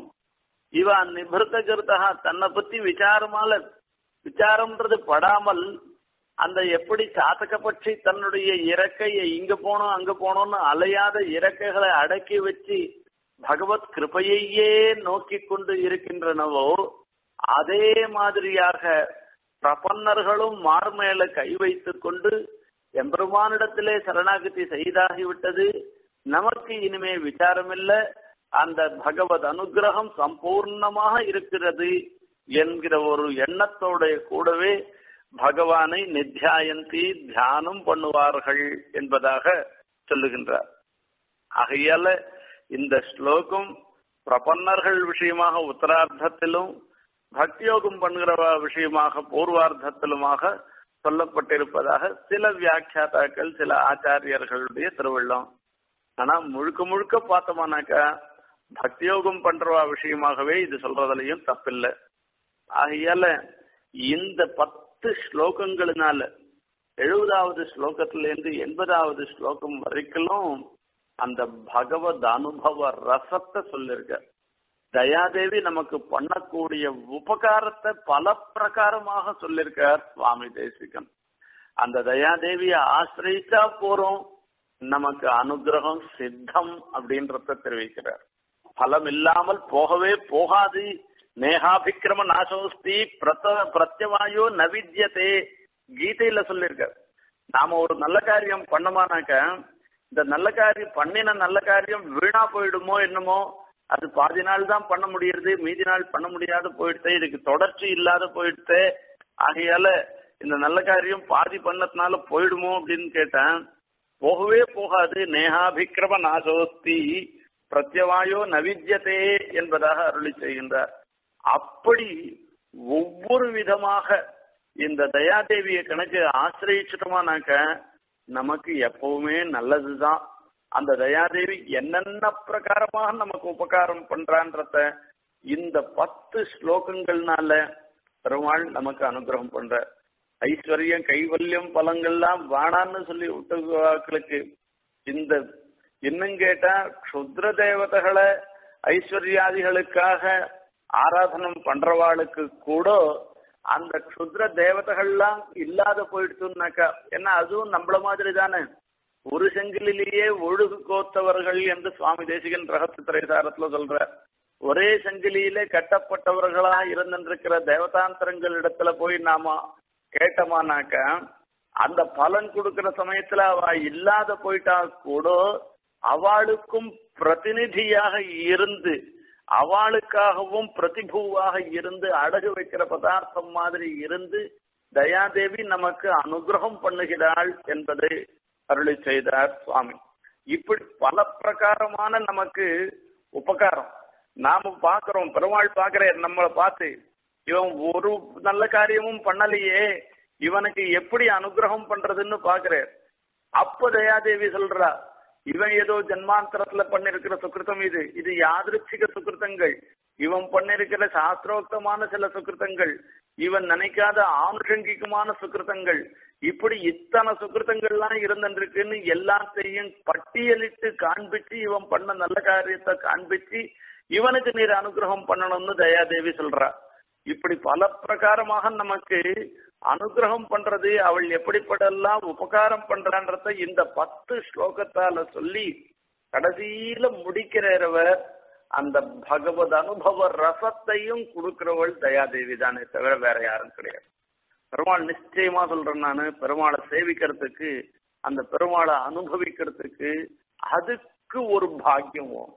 இவ நிபிருத்த கருத்தகா தன்னை பத்தி விசாரமால விசாரம்ன்றது படாமல் அந்த எப்படி சாத்தக பட்சி தன்னுடைய இறக்கையை இங்க போனோம் அங்க போனோம்னு அலையாத இறக்கைகளை அடக்கி வச்சு பகவத் கிருபையையே நோக்கி கொண்டு இருக்கின்றனவோ அதே மாதிரியாக பிரபன்னர்களும் மார்மேல கை வைத்துக் கொண்டு எம்பெருமானிடத்திலே சரணாகதி செய்தாகிவிட்டது நமக்கு இனிமே விசாரம் இல்ல அந்த பகவத் அனுகிரகம் சம்பூர்ணமாக இருக்கிறது என்கிற ஒரு எண்ணத்தோட கூடவே பகவானை நித்தியாயந்தி தியானம் பண்ணுவார்கள் என்பதாக சொல்லுகின்றார் ஆகையால இந்த ஸ்லோகம் பிரபன்னர்கள் விஷயமாக உத்தரார்த்தத்திலும் பக்தியோகம் பண்ணுகிற விஷயமாக பூர்வார்த்தத்திலுமாக சொல்லப்பட்டிருப்பதாக சில வியாக்கியாதாக்கள் சில ஆச்சாரியர்களுடைய திருவள்ளம் ஆனா முழுக்க முழுக்க பார்த்தோமானாக்கா பக்தியோகம் பண்றவா விஷயமாகவே இது சொல்றதுலயும் தப்பில்லை ஆகையால இந்த பத்து ஸ்லோகங்களினால எழுபதாவது ஸ்லோகத்திலிருந்து எண்பதாவது ஸ்லோகம் வரைக்கும் அந்த பகவத் அனுபவ ரசத்தை சொல்லிருக்க தயாதேவி நமக்கு பண்ணக்கூடிய உபகாரத்தை பல பிரகாரமாக சொல்லியிருக்கார் சுவாமி தேசிகன் அந்த தயாதேவியை ஆசிரியிச்சா போறோம் நமக்கு அனுகிரகம் சித்தம் அப்படின்றத தெரிவிக்கிறார் பலம் இல்லாமல் போகவே போகாது நேகாபிக்கிரம நாசோஸ்தி பிரத பிரத்யவாயோ நவித்யதே கீதையில சொல்லியிருக்கார் நாம ஒரு நல்ல காரியம் பண்ணமானாக்க இந்த நல்ல காரியம் பண்ணின நல்ல காரியம் வீணா போயிடுமோ என்னமோ அது பாதி நாள் தான் பண்ண முடியுது மீதி நாள் பண்ண முடியாத போயிடுது இதுக்கு தொடர்ச்சி இல்லாத போயிடுது ஆகையால இந்த நல்ல காரியம் பாதி பண்ணதுனால போயிடுமோ அப்படின்னு கேட்டேன் போகவே போகாது நேகாபிக்கிரம நாசோஸ்தி பிரத்யவாயோ நவித்யதே என்பதாக அருளி செய்கின்றார் அப்படி ஒவ்வொரு விதமாக இந்த தயாதேவியை கணக்கு ஆசிரியிச்சிட்டோமானாக்க நமக்கு எப்பவுமே நல்லதுதான் அந்த தயாதேவி என்னென்ன பிரகாரமாக நமக்கு உபகாரம் பண்றான்றத இந்த பத்து ஸ்லோகங்கள்னால பெருமாள் நமக்கு அனுகிரகம் பண்ற ஐஸ்வர்யம் கைவல்யம் பலங்கள்லாம் வேணான்னு சொல்லி விட்டுகளுக்கு இந்த இன்னும் கேட்டா க்ஷுத்ர தேவதைகளை ஐஸ்வர்யாதிகளுக்காக ஆராதனம் பண்றவாளுக்கு கூட அந்த க்ஷுத்ர தேவதைகள்லாம் இல்லாத போயிடுச்சுன்னாக்கா ஏன்னா அதுவும் நம்மள மாதிரி தானே ஒரு சங்கிலிலேயே ஒழுகு கோத்தவர்கள் என்று சுவாமி தேசிகன் ரகத்து திரைசாரத்துல சொல்ற ஒரே சங்கிலியிலே கட்டப்பட்டவர்களா இருந்திருக்கிற தேவதாந்திரங்கள் இடத்துல போய் நாம கேட்டோமானாக்க அந்த பலன் கொடுக்கிற சமயத்துல அவ இல்லாத போயிட்டா கூட அவளுக்கும் பிரதிநிதியாக இருந்து அவளுக்காகவும் பிரதிபூவாக இருந்து அடகு வைக்கிற பதார்த்தம் மாதிரி இருந்து தயாதேவி நமக்கு அனுகிரகம் பண்ணுகிறாள் என்பதை அருளி செய்தார் சுவாமி இப்படி பல பிரகாரமான நமக்கு உபகாரம் நாம பாக்குறோம் பெருமாள் பாக்குற நம்மளை பார்த்து இவன் ஒரு நல்ல காரியமும் பண்ணலையே இவனுக்கு எப்படி அனுகிரகம் பண்றதுன்னு பாக்குறார் அப்ப தயாதேவி சொல்றா இவன் ஏதோ ஜன்மாந்தரத்துல பண்ணிருக்கிற சுக்கிருத்தம் இது இது யாதிருச்சிக சுக்கிருத்தங்கள் இவன் பண்ணிருக்கிற சாஸ்திரோக்தமான சில சுக்கிருத்தங்கள் இவன் நினைக்காத ஆனுஷங்கிகமான சுக்கிருத்தங்கள் இப்படி இத்தனை சுக்கிருத்தங்கள்லாம் இருந்துருக்குன்னு எல்லாத்தையும் பட்டியலிட்டு காண்பிச்சு இவன் பண்ண நல்ல காரியத்தை காண்பிச்சு இவனுக்கு நீர் அனுகிரகம் பண்ணணும்னு தயாதேவி சொல்றா இப்படி பல பிரகாரமாக நமக்கு அனுகிரகம் பண்றது அவள் எப்படிப்படெல்லாம் உபகாரம் பண்றான்றத இந்த பத்து ஸ்லோகத்தால சொல்லி கடைசியில முடிக்கிறவர் அந்த பகவத் அனுபவ ரசத்தையும் கொடுக்கிறவள் தயாதேவி தானே தவிர வேற யாரும் கிடையாது பெருமாள் நிச்சயமா சொல்றேன் நானு பெருமாளை சேவிக்கிறதுக்கு அந்த பெருமாளை அனுபவிக்கிறதுக்கு அதுக்கு ஒரு பாக்கியம் வேணும்.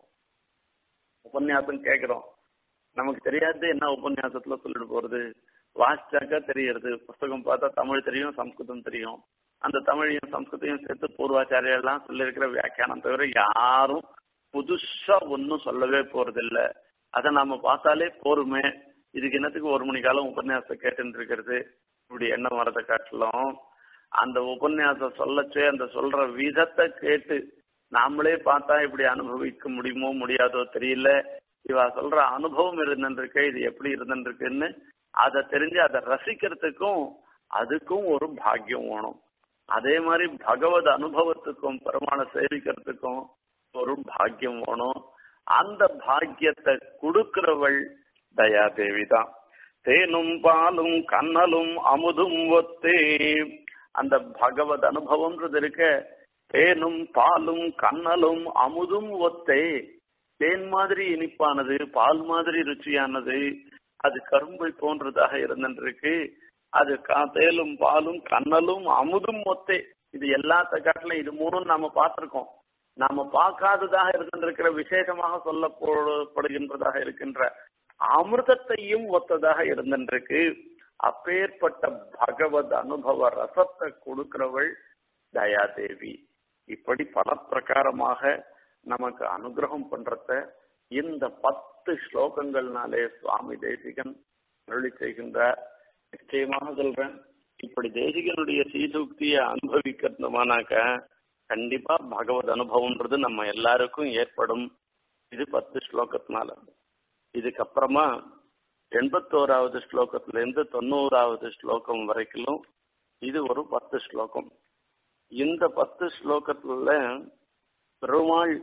உபன்யாசம் கேட்கிறோம் நமக்கு தெரியாது என்ன உபன்யாசத்துல சொல்லிட்டு போறது வாசிச்சாக்கா தெரியறது புஸ்தகம் பார்த்தா தமிழ் தெரியும் சம்ஸ்கிருதம் தெரியும் அந்த தமிழையும் சம்ஸ்கிருதையும் சேர்த்து பூர்வாச்சாரியெல்லாம் சொல்லியிருக்கிற வியாக்கியானம் தவிர யாரும் புதுசா ஒன்னும் சொல்லவே போறதில்ல அதை நாம பார்த்தாலே போருமே இதுக்கு என்னத்துக்கு ஒரு மணி காலம் உபன்யாசத்தை கேட்டுட்டு இருக்கிறது இப்படி எண்ணம் வரதை காட்டிலும் அந்த உபன்யாசம் சொல்லச்சே அந்த சொல்ற விதத்தை கேட்டு நாமளே பார்த்தா இப்படி அனுபவிக்க முடியுமோ முடியாதோ தெரியல இவ சொல்ற அனுபவம் இருந்துருக்கு இது எப்படி இருந்துருக்குன்னு அதை தெரிஞ்சு அதை ரசிக்கிறதுக்கும் அதுக்கும் ஒரு பாக்கியம் வேணும் அதே மாதிரி பகவத் அனுபவத்துக்கும் பெருமாளை சேவிக்கிறதுக்கும் ஒரு பாக்கியம் வேணும் அந்த பாக்கியத்தை கொடுக்கிறவள் தயாதேவி தான் தேனும் பாலும் கண்ணலும் அமுதும் ஒத்தே அந்த பகவத் அனுபவம்ன்றது இருக்க தேனும் பாலும் கண்ணலும் அமுதும் ஒத்தே தேன் மாதிரி இனிப்பானது பால் மாதிரி ருச்சியானது அது கரும்பை போன்றதாக இருந்திருக்கு அது கா- தேலும் பாலும் கண்ணலும் அமுதும் ஒத்தே இது எல்லாத்த காட்டிலும் இது மூணும் நாம பார்த்திருக்கோம் நாம பார்க்காததாக இருக்கின்ற விசேஷமாக சொல்லப்படுகின்றதாக இருக்கின்ற அமிர்தத்தையும் ஒத்ததாக இருந்திருக்கு அப்பேற்பட்ட பகவத் அனுபவ ரசத்தை கொடுக்கிறவள் தயாதேவி இப்படி பல பிரகாரமாக நமக்கு அனுகிரகம் பண்றத இந்த பத்து ஸ்லோகங்கள்னாலே சுவாமி தேசிகன் அருளி செய்கின்றார் நிச்சயமாக சொல்றேன் இப்படி தேசிகனுடைய சீசூக்தியை அனுபவிக்கிறதுமானாக்க கண்டிப்பா பகவத் அனுபவம்ன்றது நம்ம எல்லாருக்கும் ஏற்படும் இது பத்து ஸ்லோகத்தினால இதுக்கப்புறமா எண்பத்தோராவது ஸ்லோகத்துல இருந்து தொண்ணூறாவது ஸ்லோகம் வரைக்கும் இது ஒரு பத்து ஸ்லோகம் இந்த பத்து ஸ்லோகத்துல பெருமாள்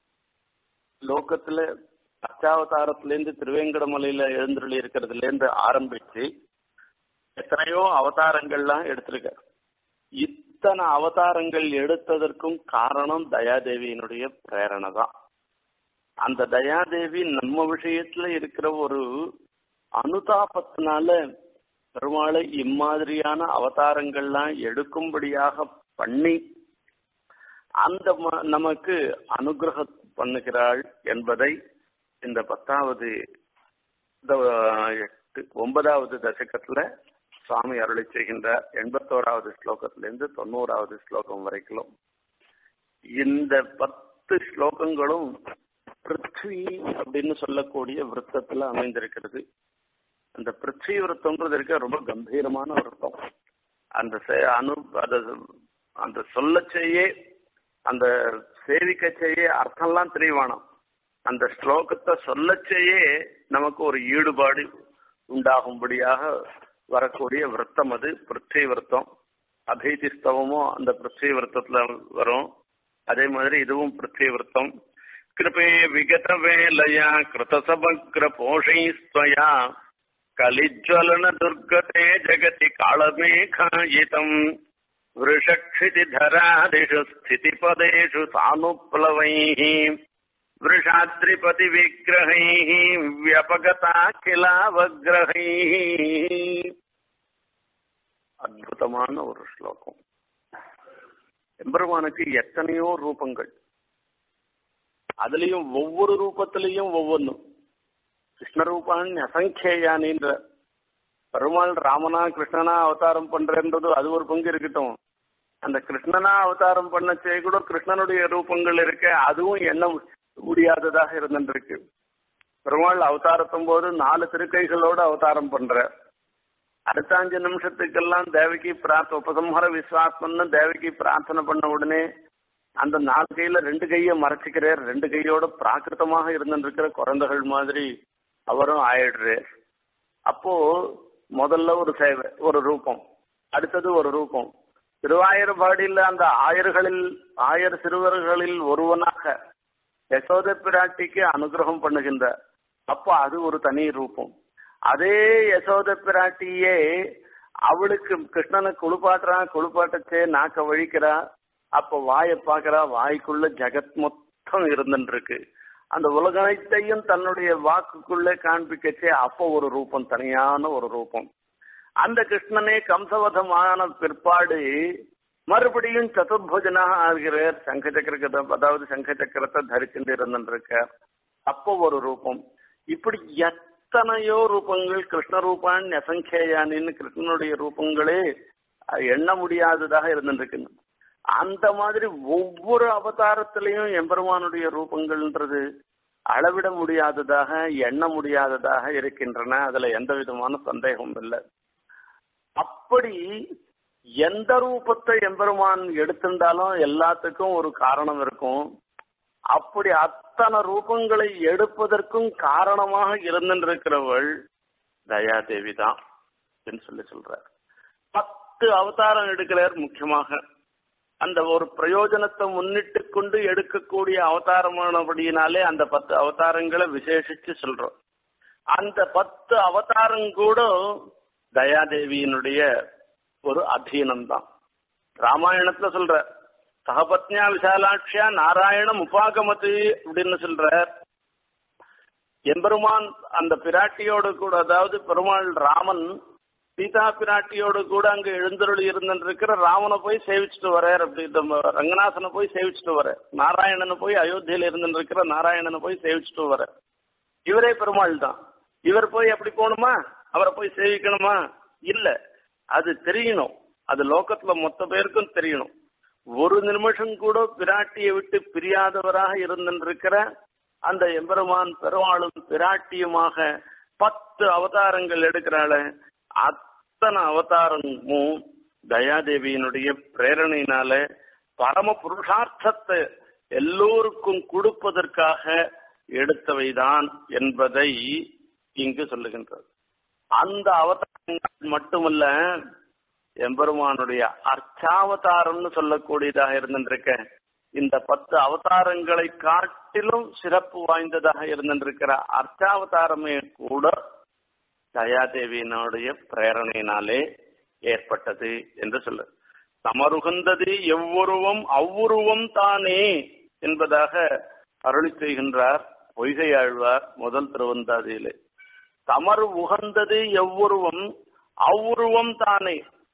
லோகத்துல அச்சாவதாரத்திலேருந்து திருவேங்கடமலையில எழுந்தருளி இருக்கிறதுல இருந்து ஆரம்பிச்சு எத்தனையோ அவதாரங்கள்லாம் எடுத்திருக்கார் இத்தனை அவதாரங்கள் எடுத்ததற்கும் காரணம் தயாதேவியினுடைய பிரேரணை தான் அந்த தயாதேவி நம்ம விஷயத்துல இருக்கிற ஒரு அனுதாபத்தினால பெருமாளை இம்மாதிரியான அவதாரங்கள்லாம் எடுக்கும்படியாக பண்ணி அந்த ம- நமக்கு அனுகிரகம் பண்ணுகிறாள் என்பதை இந்த பத்தாவது இந்த எட்டு ஒன்பதாவது தசகத்துல சுவாமி அருளி செய்கின்றார் எண்பத்தோராவது ஸ்லோகத்திலிருந்து தொண்ணூறாவது ஸ்லோகம் வரைக்கும் இந்த பத்து ஸ்லோகங்களும் பிருத்வி அப்படின்னு சொல்லக்கூடிய விருத்தத்துல அமைந்திருக்கிறது அந்த பிருத்வி விருத்தம்ன்றது இருக்க ரொம்ப கம்பீரமான விருத்தம் அந்த செ- அனு அத அந்த சொல்லச்சேயே அந்த சேவிக்கச்சேயே அர்த்தம்லாம் தெரியவானாம் அந்த ஸ்லோகத்தை சொல்லச்சேயே நமக்கு ஒரு ஈடுபாடு உண்டாகும்படியாக வரக்கூடிய விருத்தம் அது பிருத்வி விருத்தம் அபீதி ஸ்தவமும் அந்த பிருத்வி விருத்தத்துல வரும் அதே மாதிரி இதுவும் பிருத்வி விருத்தம் கிருபே விகத வேலயா கிருத சமக்ர போஷைஸ்வயா கலிஜ்வலன துர்கதே ஜகதி காளமேகாயிதம் वृषक्षितिधरादिषु स्थितिपदेषु सानुप्लवैः वृषाद्रिपतिविग्रहैः व्यपगताखिलावग्रहैः அற்புதமான ஒரு ஸ்லோகம் எம்பெருமானுக்கு எத்தனையோ ரூபங்கள் அதுலயும் ஒவ்வொரு ரூபத்திலையும் ஒவ்வொன்றும் கிருஷ்ணரூபான் அசங்கேயானின்ற பெருமாள் ராமனா கிருஷ்ணனா அவதாரம் பண்றன்றது அது ஒரு பங்கு இருக்கட்டும் அந்த கிருஷ்ணனா அவதாரம் பண்ணச்சே கூட கிருஷ்ணனுடைய ரூபங்கள் இருக்க அதுவும் எண்ண முடியாததாக இருந்துருக்கு பெருமாள் அவதாரத்தும் போது நாலு திருக்கைகளோட அவதாரம் பண்ற அடுத்த அஞ்சு நிமிஷத்துக்கெல்லாம் தேவகி பிரார்த்த உபசம்ஹர விஸ்வாத்மன்னு தேவகி பிரார்த்தனை பண்ண உடனே அந்த நாலு கையில ரெண்டு கையை மறைச்சிக்கிறார் ரெண்டு கையோட பிராகிருத்தமாக இருந்துருக்கிற குழந்தைகள் மாதிரி அவரும் ஆயிடுறாரு அப்போ முதல்ல ஒரு சேவை ஒரு ரூபம் அடுத்தது ஒரு ரூபம் திருவாயூர்பாடியில் அந்த ஆயர்களில் ஆயர் சிறுவர்களில் ஒருவனாக யசோத பிராட்டிக்கு அனுகிரகம் பண்ணுகின்ற அப்போ அது ஒரு தனி ரூபம் அதே யசோத பிராட்டியே அவளுக்கு கிருஷ்ணனை குளிப்பாட்டுறான் குளிப்பாட்டச்சே நாக்க வழிக்கிறா அப்ப வாயை பாக்குறா வாய்க்குள்ள ஜெகத் மொத்தம் இருந்துட்டு இருக்கு அந்த உலகத்தையும் தன்னுடைய வாக்குக்குள்ளே காண்பிக்கச்சே அப்போ ஒரு ரூபம் தனியான ஒரு ரூபம் அந்த கிருஷ்ணனே கம்சவதமான பிற்பாடு மறுபடியும் சதுர்புஜனாக ஆகிறார் சங்க சக்கரத்தை அதாவது சங்க சக்கரத்தை தரிச்சுட்டு இருந்துருக்கார் அப்போ ஒரு ரூபம் இப்படி எத்தனையோ ரூபங்கள் கிருஷ்ண ரூபான் அசங்கேயானின்னு கிருஷ்ணனுடைய ரூபங்களே எண்ண முடியாததாக இருந்துருக்கு அந்த மாதிரி ஒவ்வொரு அவதாரத்திலையும் எம்பெருமானுடைய ரூபங்கள்ன்றது அளவிட முடியாததாக எண்ண முடியாததாக இருக்கின்றன அதுல எந்த விதமான சந்தேகமும் இல்லை அப்படி எந்த ரூபத்தை எம்பெருமான் எடுத்திருந்தாலும் எல்லாத்துக்கும் ஒரு காரணம் இருக்கும் அப்படி அத்தனை ரூபங்களை எடுப்பதற்கும் காரணமாக இருந்திருக்கிறவள் தயாதேவி தான் என்று சொல்லி சொல்றார் பத்து அவதாரம் எடுக்கிறார் முக்கியமாக அந்த ஒரு பிரயோஜனத்தை முன்னிட்டு கொண்டு எடுக்கக்கூடிய அவதாரமானபடியினாலே அந்த பத்து அவதாரங்களை விசேஷிச்சு சொல்றோம் அந்த பத்து அவதாரம் கூட தயாதேவியினுடைய ஒரு அதீனம் தான் ராமாயணத்துல சொல்ற சகபத்னியா விசாலாட்சியா நாராயணம் உபாகமத்து அப்படின்னு சொல்ற எம்பெருமான் அந்த பிராட்டியோடு கூட அதாவது பெருமாள் ராமன் சீதா பிராட்டியோடு கூட அங்க எழுந்தருளி இருந்திருக்கிற ராமனை போய் சேவிச்சுட்டு வர்றார் அப்படி ரங்கநாதனை போய் சேவிச்சுட்டு வர நாராயணனை போய் அயோத்தியில இருந்திருக்கிற நாராயணனை போய் சேவிச்சுட்டு வர இவரே பெருமாள் தான் இவர் போய் எப்படி போகணுமா அவரை போய் சேவிக்கணுமா இல்ல அது தெரியணும் அது லோகத்துல மொத்த பேருக்கும் தெரியணும் ஒரு நிமிஷம் கூட பிராட்டியை விட்டு பிரியாதவராக இருந்திருக்கிற அந்த எம்பெருமான் பெருமாளும் பிராட்டியுமாக பத்து அவதாரங்கள் எடுக்கிறாள அத்தனை அவதாரமும் தயாதேவியினுடைய பிரேரணையினால பரம புருஷார்த்தத்தை எல்லோருக்கும் கொடுப்பதற்காக எடுத்தவைதான் என்பதை இங்கு சொல்லுகின்றது அந்த அவதாரங்கள் மட்டுமல்ல எம்பெருமானுடைய அர்ச்சாவதாரம்னு சொல்லக்கூடியதாக இருந்திருக்க இந்த பத்து அவதாரங்களை காட்டிலும் சிறப்பு வாய்ந்ததாக இருந்திருக்கிற அர்ச்சாவதாரமே கூட தயாதேவியினுடைய பிரேரணையினாலே ஏற்பட்டது என்று சொல்லு தமருகந்தது எவ்வுருவம் அவ்வுருவம் தானே என்பதாக அருளி செய்கின்றார் பொய்கையாழ்வார் முதல் திருவந்தாதியிலே தமறு உகந்தது எவ்வுருவம் அவ்வுருவம் தானே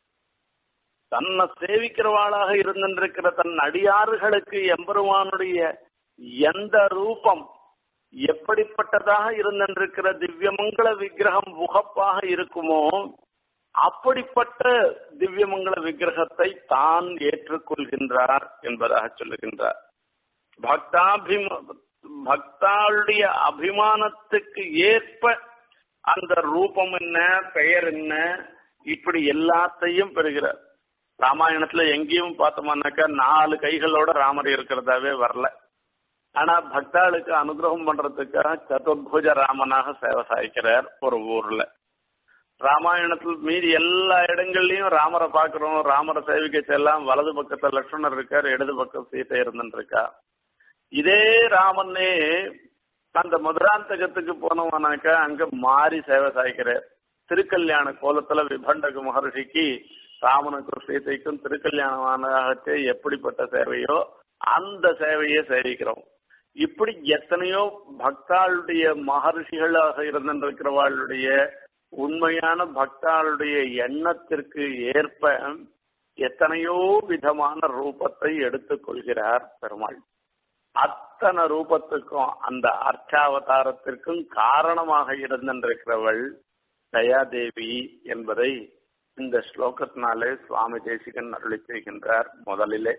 தன்னை சேவிக்கிறவாளாக இருந்திருக்கிற தன் அடியாறுகளுக்கு எம்பெருமானுடைய எந்த ரூபம் எப்படிப்பட்டதாக இருந்திருக்கிற திவ்யமங்கள விக்கிரகம் உகப்பாக இருக்குமோ அப்படிப்பட்ட திவ்யமங்கள விக்கிரகத்தை தான் ஏற்றுக்கொள்கின்றார் என்பதாக சொல்லுகின்றார் பக்தாபிம பக்தாளுடைய அபிமானத்துக்கு ஏற்ப அந்த ரூபம் என்ன பெயர் என்ன இப்படி எல்லாத்தையும் பெறுகிறார் ராமாயணத்துல எங்கேயும் பார்த்தோம்னாக்கா நாலு கைகளோட ராமர் இருக்கிறதாவே வரல ஆனா பக்தாளுக்கு அனுகிரகம் பண்றதுக்காக சதுர்புஜ ராமனாக சேவை சாய்க்கிறார் ஒரு ஊர்ல ராமாயணத்தில் மீதி எல்லா இடங்கள்லயும் ராமரை பாக்குறோம் ராமரை சேவிக்க செல்லாம் வலது பக்கத்துல லட்சுமணர் இருக்கார் இடது பக்கம் சீத்தை இருந்துட்டு இருக்கா இதே ராமனே அந்த மதுராந்தகத்துக்கு போனோம்னாக்கா அங்க மாறி சேவை சாய்க்கிறார் திருக்கல்யாண கோலத்துல விபண்டக மகர்ஷிக்கு ராமனுக்கும் சீதைக்கும் திருக்கல்யாணமானே எப்படிப்பட்ட சேவையோ அந்த சேவையை சேவிக்கிறோம் இப்படி எத்தனையோ பக்தாளுடைய மகர்ஷிகளாக இருந்திருக்கிறவாளுடைய உண்மையான பக்தாளுடைய எண்ணத்திற்கு ஏற்ப எத்தனையோ விதமான ரூபத்தை எடுத்துக்கொள்கிறார் பெருமாள் அத்தனை ரூபத்துக்கும் அந்த அர்ச்சாவதாரத்திற்கும் காரணமாக இருந்திருக்கிறவள் தயாதேவி என்பதை இந்த ஸ்லோகத்தினாலே சுவாமி தேசிகன் அருளி செய்கின்றார் முதலிலே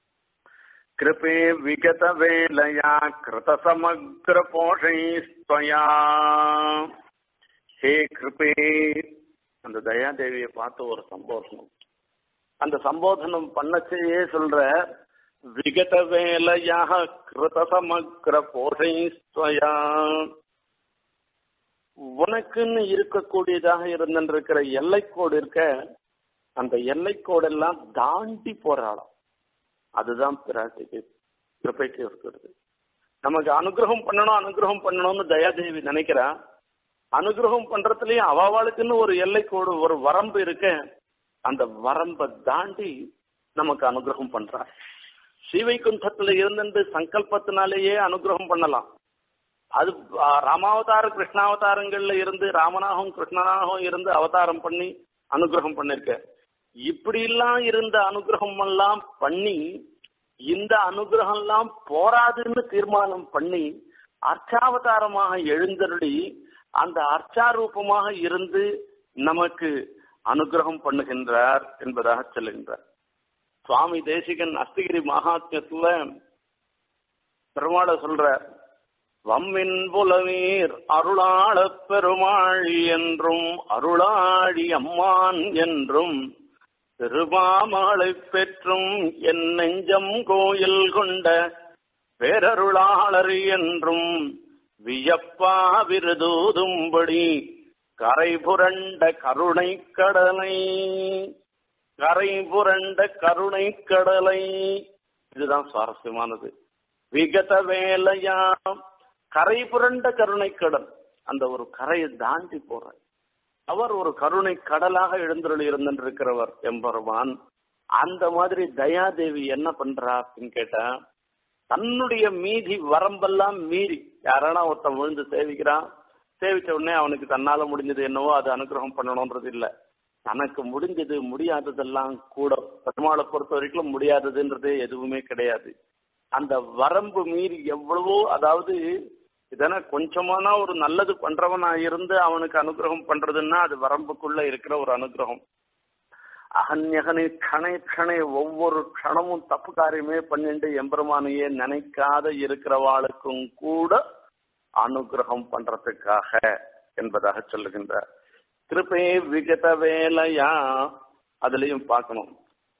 கிருபே விகத வேலையா கிருத சமக்ர போஷைஸ்வயா ஹே கிருபே அந்த தயாதேவியை பார்த்து ஒரு சம்போதனம் அந்த சம்போதனம் பண்ணச்சேயே சொல்ற விகத வேலையாக கிருத சமக்ர போஷைஸ்வயா உனக்குன்னு இருக்கக்கூடியதாக இருந்திருக்கிற எல்லைக்கோடு இருக்க அந்த எல்லைக்கோடெல்லாம் தாண்டி போறாளாம் அதுதான் பிராட்டிக்கு கிருப்பைக்கு இருக்கிறது நமக்கு அனுகிரகம் பண்ணணும் அனுகிரகம் பண்ணணும்னு தயாதேவி நினைக்கிறா அனுகிரகம் பண்றதுலயும் அவளுக்குன்னு ஒரு எல்லைக்கோடு ஒரு வரம்பு இருக்க அந்த வரம்பை தாண்டி நமக்கு அனுகிரகம் பண்றா ஸ்ரீவைகுண்டத்துல இருந்துட்டு சங்கல்பத்தினாலேயே அனுகிரகம் பண்ணலாம் அது ராமாவதார கிருஷ்ணாவதாரங்கள்ல இருந்து ராமனாகவும் கிருஷ்ணனாகவும் இருந்து அவதாரம் பண்ணி அனுகிரகம் பண்ணிருக்க இப்படி எல்லாம் இருந்த அனுகிரகம் எல்லாம் பண்ணி இந்த அனுகிரகம் எல்லாம் போராதுன்னு தீர்மானம் பண்ணி அர்ச்சாவதாரமாக எழுந்தருளி அந்த அர்ச்சாரூபமாக இருந்து நமக்கு அனுகிரகம் பண்ணுகின்றார் என்பதாக சொல்லுகின்றார் சுவாமி தேசிகன் அஸ்தகிரி மகாத்மியத்துல பெருமாளை சொல்றார் வம்மின் புலவீர் அருளாளப் பெருமாள் என்றும் அருளாழி அம்மான் என்றும் திருமாமலை பெற்றும் என் நெஞ்சம் கோயில் கொண்ட பேரருளாளர் என்றும் வியப்பா விருதூதும்படி கரை புரண்ட கருணை கடலை கரை புரண்ட கருணை கடலை இதுதான் சுவாரஸ்யமானது விகத வேலையாம் கரை புரண்ட கருணை கடல் அந்த ஒரு கரையை தாண்டி போற அவர் ஒரு கருணை கடலாக எழுந்தருள் இருந்திருக்கிறவர் எம்பெருமான் அந்த மாதிரி தயாதேவி என்ன பண்றா அப்படின்னு கேட்டா தன்னுடைய மீதி வரம்பெல்லாம் மீறி யாரானா ஒருத்தன் விழுந்து சேவிக்கிறான் சேவிச்ச உடனே அவனுக்கு தன்னால முடிஞ்சது என்னவோ அது அனுகிரகம் பண்ணணும்ன்றது இல்ல தனக்கு முடிஞ்சது முடியாததெல்லாம் கூட பெருமாளை பொறுத்த வரைக்கும் முடியாததுன்றது எதுவுமே கிடையாது அந்த வரம்பு மீறி எவ்வளவோ அதாவது இதனா கொஞ்சமானா ஒரு நல்லது பண்றவனா இருந்து அவனுக்கு அனுகிரகம் பண்றதுன்னா அது வரம்புக்குள்ள இருக்கிற ஒரு அனுகிரகம் அகன்யகனை கணை கணை ஒவ்வொரு க்ஷணமும் தப்பு காரியமே பண்ணிட்டு எம்பெருமானையே நினைக்காத இருக்கிறவாளுக்கும் கூட அனுகிரகம் பண்றதுக்காக என்பதாக சொல்லுகின்றார் கிருபே விகத வேலையா அதுலயும் பார்க்கணும்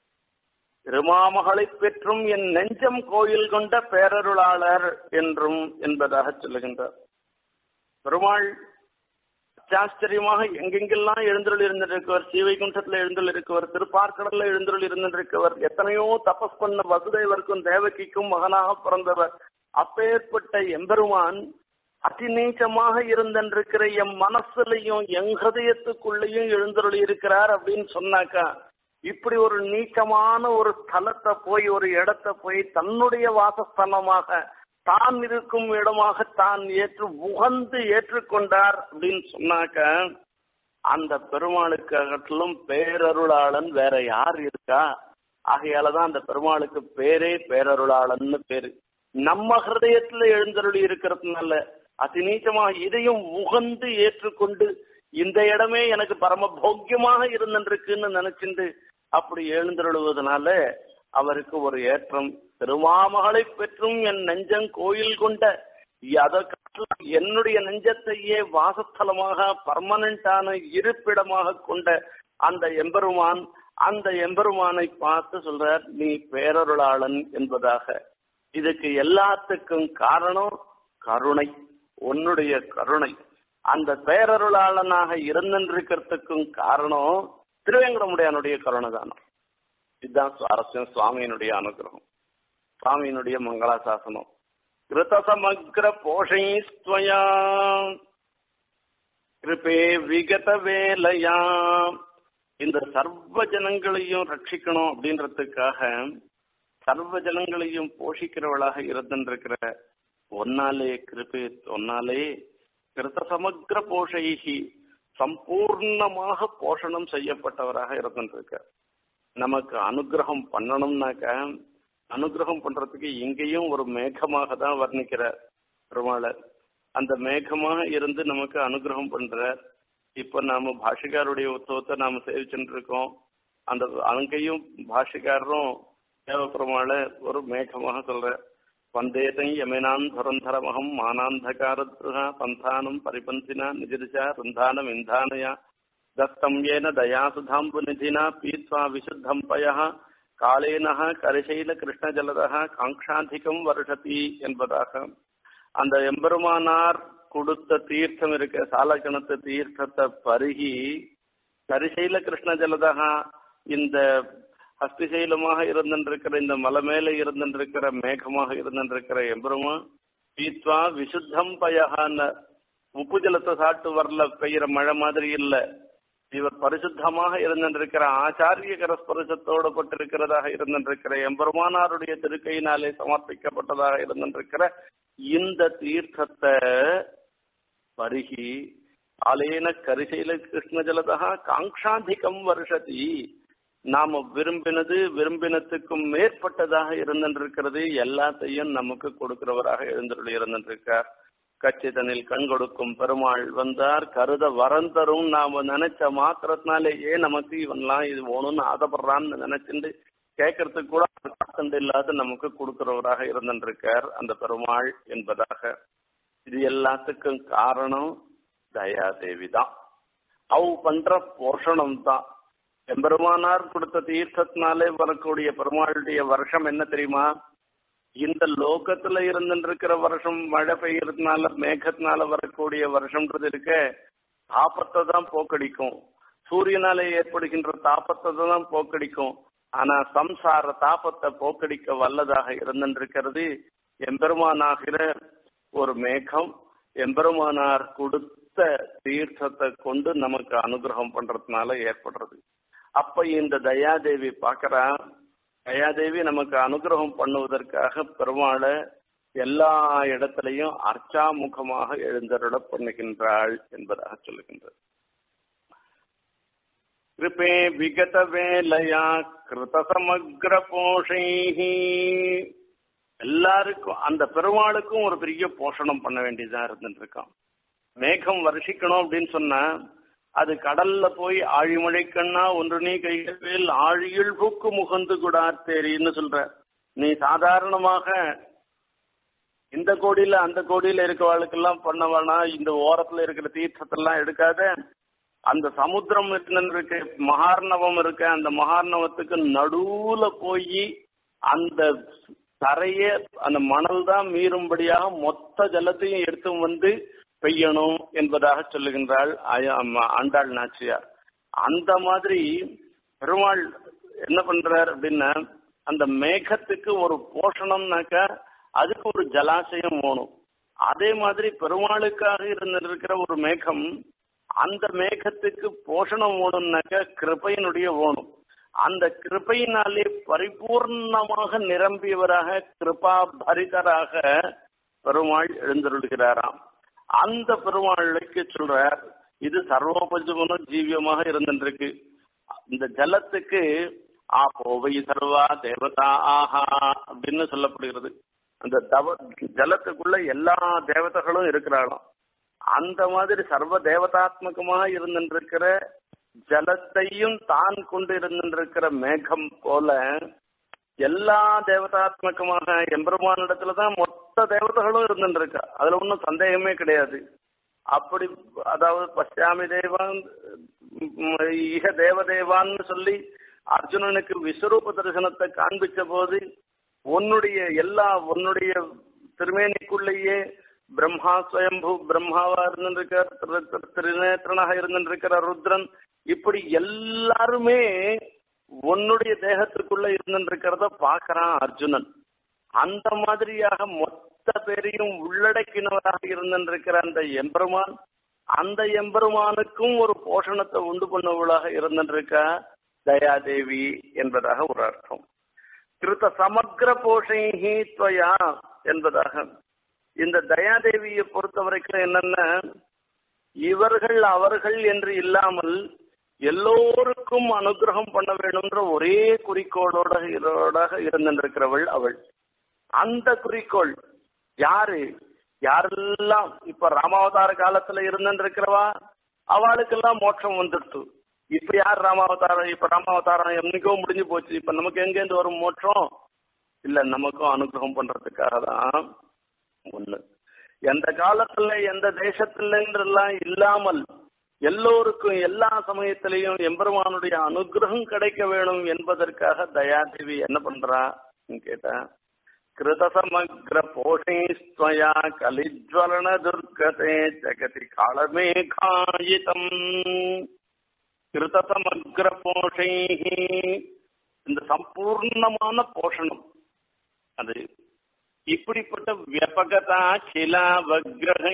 திருமாமகளை பெற்றும் என் நெஞ்சம் கோயில் கொண்ட பேரருளாளர் என்றும் என்பதாக சொல்லுகின்றார் பெருமாள் அச்சாச்சரியமாக எங்கெங்கெல்லாம் எழுந்தருள் இருந்திருக்கவர் ஸ்ரீவைகுண்டத்துல எழுந்தருள் இருக்கவர் திருப்பார்க்கடல்ல எழுந்தருள் இருந்திருக்கவர் எத்தனையோ தபஸ் பண்ண வசுதேவருக்கும் தேவகிக்கும் மகனாக பிறந்தவர் அப்பேற்பட்ட எம்பெருமான் அதிநீச்சமாக இருந்திருக்கிற என் மனசுலையும் என் ஹதயத்துக்குள்ளேயும் எழுந்தருள் இருக்கிறார் அப்படின்னு சொன்னாக்கா இப்படி ஒரு நீச்சமான ஒரு ஸ்தலத்தை போய் ஒரு இடத்தை போய் தன்னுடைய வாசஸ்தலமாக தான் இருக்கும் இடமாக தான் ஏற்று உகந்து ஏற்றுக்கொண்டார் அப்படின்னு சொன்னாக்க அந்த பெருமாளுக்கு அகற்றிலும் பேரருளாளன் வேற யார் இருக்கா ஆகையாலதான் அந்த பெருமாளுக்கு பேரே பேரருளாளன்னு பேரு நம்ம ஹிருதயத்துல எழுந்தருளி இருக்கிறதுனால அதிநீச்சமாக இதையும் உகந்து ஏற்றுக்கொண்டு இந்த இடமே எனக்கு பரம போக்கியமாக இருந்திருக்குன்னு நினைச்சிட்டு அப்படி எழுந்தருளுவதனால அவருக்கு ஒரு ஏற்றம் திருமாமகளை பெற்றும் என் நெஞ்சம் கோயில் கொண்ட அதற்கு என்னுடைய நெஞ்சத்தையே வாசஸ்தலமாக பர்மனண்டான இருப்பிடமாக கொண்ட அந்த எம்பெருமான் அந்த எம்பெருமானை பார்த்து சொல்றார் நீ பேரருளாளன் என்பதாக இதுக்கு எல்லாத்துக்கும் காரணம் கருணை உன்னுடைய கருணை அந்த பேரருளாளனாக இருந்திருக்கிறதுக்கும் காரணம் திருவேங்கடமுடையானுடைய கருணை தானம் இதுதான் சுவாரஸ்யம் சுவாமியினுடைய அனுகிரகம் சுவாமியினுடைய மங்களாசாசனம் கிருத சமக்ர போஷைஸ்துவயா கிருபே விகத வேலையா இந்த சர்வ ஜனங்களையும் ரட்சிக்கணும் அப்படின்றதுக்காக சர்வ ஜனங்களையும் போஷிக்கிறவளாக இருந்திருக்கிற ஒன்னாலே கிருபே ஒன்னாலே கிருத சமக்ர போஷைகி சம்பூர்ணமாக போஷணம் செய்யப்பட்டவராக இருந்திருக்க நமக்கு அனுகிரகம் பண்ணணும்னாக்க அனுகிரகம் பண்றதுக்கு இங்கேயும் ஒரு மேகமாக தான் வர்ணிக்கிறார் பெருமாளர் அந்த மேகமாக இருந்து நமக்கு அனுகிரகம் பண்றார் இப்ப நாம பாஷிகாருடைய உற்சவத்தை நாம சேவிச்சுட்டு இருக்கோம் அந்த அங்கேயும் பாஷிகாரரும் தேவப்பெருமாளை ஒரு மேகமாக சொல்ற வந்தேதை யமினான் துரந்தரமகம் மானாந்தகாரத்ருஹா பந்தானம் பரிபந்தினா நிஜதிஷா ருந்தானம் இந்தானயா தத்தம் ஏன தயாசுதாம்பு நிதினா பீத்வா விசுத்தம் பய காலேன கரிசைல கிருஷ்ண ஜலதா காங்காதிகம் வருஷதி என்பதாக அந்த எம்பெருமானார் கொடுத்த தீர்த்தம் இருக்க சாலக்கணத்து தீர்த்தத்தை பருகி கரிசைல கிருஷ்ண ஜலதகா இந்த ஹஸ்திசைலமாக இருந்திருக்கிற இந்த மலை மேல இருந்திருக்கிற மேகமாக இருந்திருக்கிற எம்பெருமா பீத்வா விசுத்தம் பயகான உப்பு ஜலத்தை சாப்பிட்டு வரல பெய்யற மழை மாதிரி இல்ல இவர் பரிசுத்தமாக இருந்திருக்கிற ஆச்சாரிய கரஸ்பரிசத்தோடு பட்டிருக்கிறதாக இருந்திருக்கிற எம்பெருமானாருடைய திருக்கையினாலே சமர்ப்பிக்கப்பட்டதாக இருந்திருக்கிற இந்த தீர்த்தத்தை பருகி காலேன கரிசைல கிருஷ்ண ஜலதா காங்காதிகம் வருஷதி நாம விரும்பினது விரும்பினத்துக்கும் மேற்பட்டதாக இருந்திருக்கிறது எல்லாத்தையும் நமக்கு கொடுக்கிறவராக எழுந்தருள் இருந்திருக்கார் கச்சிதனில் கண் கொடுக்கும் பெருமாள் வந்தார் கருத வரம் தரும் நாம நினைச்ச மாத்திரத்தினாலேயே நமக்கு இவன்லாம் இது வேணும்னு ஆசைப்படுறான்னு நினைச்சுட்டு கேட்கறதுக்கு கூட காத்தண்டு இல்லாத நமக்கு கொடுக்கிறவராக இருந்திருக்கார் அந்த பெருமாள் என்பதாக இது எல்லாத்துக்கும் காரணம் தயாதேவி தான் அவ பண்ற போஷணம் தான் எம்பெருமானார் கொடுத்த தீர்த்தத்தினாலே வரக்கூடிய பெருமாளுடைய வருஷம் என்ன தெரியுமா இந்த லோகத்துல இருந்துருக்கிற வருஷம் மழை பெய்யறதுனால மேகத்தினால வரக்கூடிய வருஷம்ன்றது இருக்க தாபத்தை தான் போக்கடிக்கும் சூரியனால ஏற்படுகின்ற தாபத்தை தான் போக்கடிக்கும் ஆனா சம்சார தாபத்தை போக்கடிக்க வல்லதாக இருந்திருக்கிறது எம்பெருமானாகிற ஒரு மேகம் எம்பெருமானார் கொடுத்த தீர்த்தத்தை கொண்டு நமக்கு அனுகிரகம் பண்றதுனால ஏற்படுறது அப்ப இந்த தயாதேவி பாக்குறா தயாதேவி நமக்கு அனுகிரகம் பண்ணுவதற்காக பெருமாளை எல்லா இடத்திலையும் அர்ச்சாமுகமாக எழுந்தருள பண்ணுகின்றாள் என்பதாக சொல்லுகின்றது கிருபே விகத வேலையா கிருத சமக்ர போஷைஹி எல்லாருக்கும் அந்த பெருமாளுக்கும் ஒரு பெரிய போஷணம் பண்ண வேண்டியதா இருந்துட்டு இருக்கான் மேகம் வருஷிக்கணும் அப்படின்னு சொன்னா அது கடல்ல போய் ஆழிமழை கண்ணா ஒன்று நீ கைகள் ஆழியில் பூக்கு முகந்து குடாத்தேரின்னு சொல்ற நீ சாதாரணமாக இந்த கோடியில அந்த கோடியில இருக்கவாளுக்கெல்லாம் பண்ண வேணாம் இந்த ஓரத்துல இருக்கிற தீர்த்தத்தெல்லாம் எடுக்காத அந்த சமுத்திரம் இருக்கு மகார்ணவம் இருக்கு அந்த மகார்ணவத்துக்கு நடுவுல போய் அந்த தரைய அந்த மணல் தான் மீறும்படியாக மொத்த ஜலத்தையும் எடுத்து வந்து பெய்யணும் என்பதாக சொல்லுகின்றாள் ஆண்டாள் நாச்சியார் அந்த மாதிரி பெருமாள் என்ன பண்றார் அப்படின்னா அந்த மேகத்துக்கு ஒரு போஷணம்னாக்கா அதுக்கு ஒரு ஜலாசயம் வேணும் அதே மாதிரி பெருமாளுக்காக இருந்திருக்கிற ஒரு மேகம் அந்த மேகத்துக்கு போஷணம் வேணும்னாக்கா கிருப்பையினுடைய வேணும் அந்த கிருப்பையினாலே பரிபூர்ணமாக நிரம்பியவராக கிருபா பரிதராக பெருமாள் எழுந்தருளுகிறாராம் அந்த பெருமாளுக்கு சொல்றார் இது சர்வோபஜமன ஜீவியமாக இருந்திருக்கு இந்த ஜலத்துக்கு ஆ போவை சர்வா தேவதா ஆஹா அப்படின்னு சொல்லப்படுகிறது அந்த தவ ஜலத்துக்குள்ள எல்லா தேவதைகளும் இருக்கிறாளாம் அந்த மாதிரி சர்வ தேவதாத்மகமாக இருந்திருக்கிற ஜலத்தையும் தான் கொண்டு இருந்திருக்கிற மேகம் போல எல்லா தேவதாத்மகமாக எம்பெருமானிடத்துல தான் மொத்த தேவதைகளும் இருந்துருக்கா அதுல ஒன்றும் சந்தேகமே கிடையாது அப்படி அதாவது பశ్చాமி தேவான் இக தேவதேவான்னு சொல்லி அர்ஜுனனுக்கு விஸ்வரூப தரிசனத்தை காண்பிச்ச போது உன்னுடைய எல்லா உன்னுடைய திருமேனிக்குள்ளேயே பிரம்மா ஸ்வயம்பு பிரம்மாவா இருந்திருக்கார் திருநேத்திரனாக இருந்திருக்கிற ருத்ரன் இப்படி எல்லாருமே உன்னுடைய தேகத்துக்குள்ள இருந்திருக்கிறத பாக்குறான் அர்ஜுனன் அந்த மாதிரியாக மொத்த பேரையும் உள்ளடக்கினவராக இருந்திருக்கிற அந்த எம்பெருமான் அந்த எம்பெருமானுக்கும் ஒரு போஷணத்தை உண்டு பண்ணவளாக இருந்திருக்கா தயாதேவி என்பதாக ஒரு அர்த்தம் கிருத்த சமக்ர போஷைஹி துவயா என்பதாக இந்த தயாதேவியை பொறுத்த வரைக்கும் என்னன்னா இவர்கள் அவர்கள் என்று இல்லாமல் எல்லோருக்கும் அனுகிரகம் பண்ண வேணும்ன்ற ஒரே குறிக்கோளோட இதோடாக இருந்திருக்கிறவள் அவள் அந்த குறிக்கோள் யாரு யாரெல்லாம் இப்ப ராமாவதார காலத்துல இருந்திருக்கிறவா அவளுக்கெல்லாம் மோட்சம் வந்துடுத்து இப்ப யார் ராமாவதாரம் இப்ப ராமாவதாரம் என்னைக்கோ முடிஞ்சு போச்சு இப்ப நமக்கு எங்கேருந்து வரும் மோட்சம் இல்ல நமக்கும் அனுகிரகம் பண்றதுக்காக தான் ஒண்ணு எந்த காலத்துல எந்த தேசத்துலன்றெல்லாம் இல்லாமல் எல்லோருக்கும் எல்லா சமயத்திலையும் எம்பெருமானுடைய அனுகிரகம் கிடைக்க வேணும் என்பதற்காக தயாதேவி என்ன பண்றா கேட்டா कृतसमग्रपोषैस्त्वया कलिज्वलनदुर्गते जगति कालमेघायितम् கிருதசமக்ரபோஷைः இந்த சம்பூர்ணமான போஷணம் அது இப்படிப்பட்ட வியபகதா கிலா வக்ரகை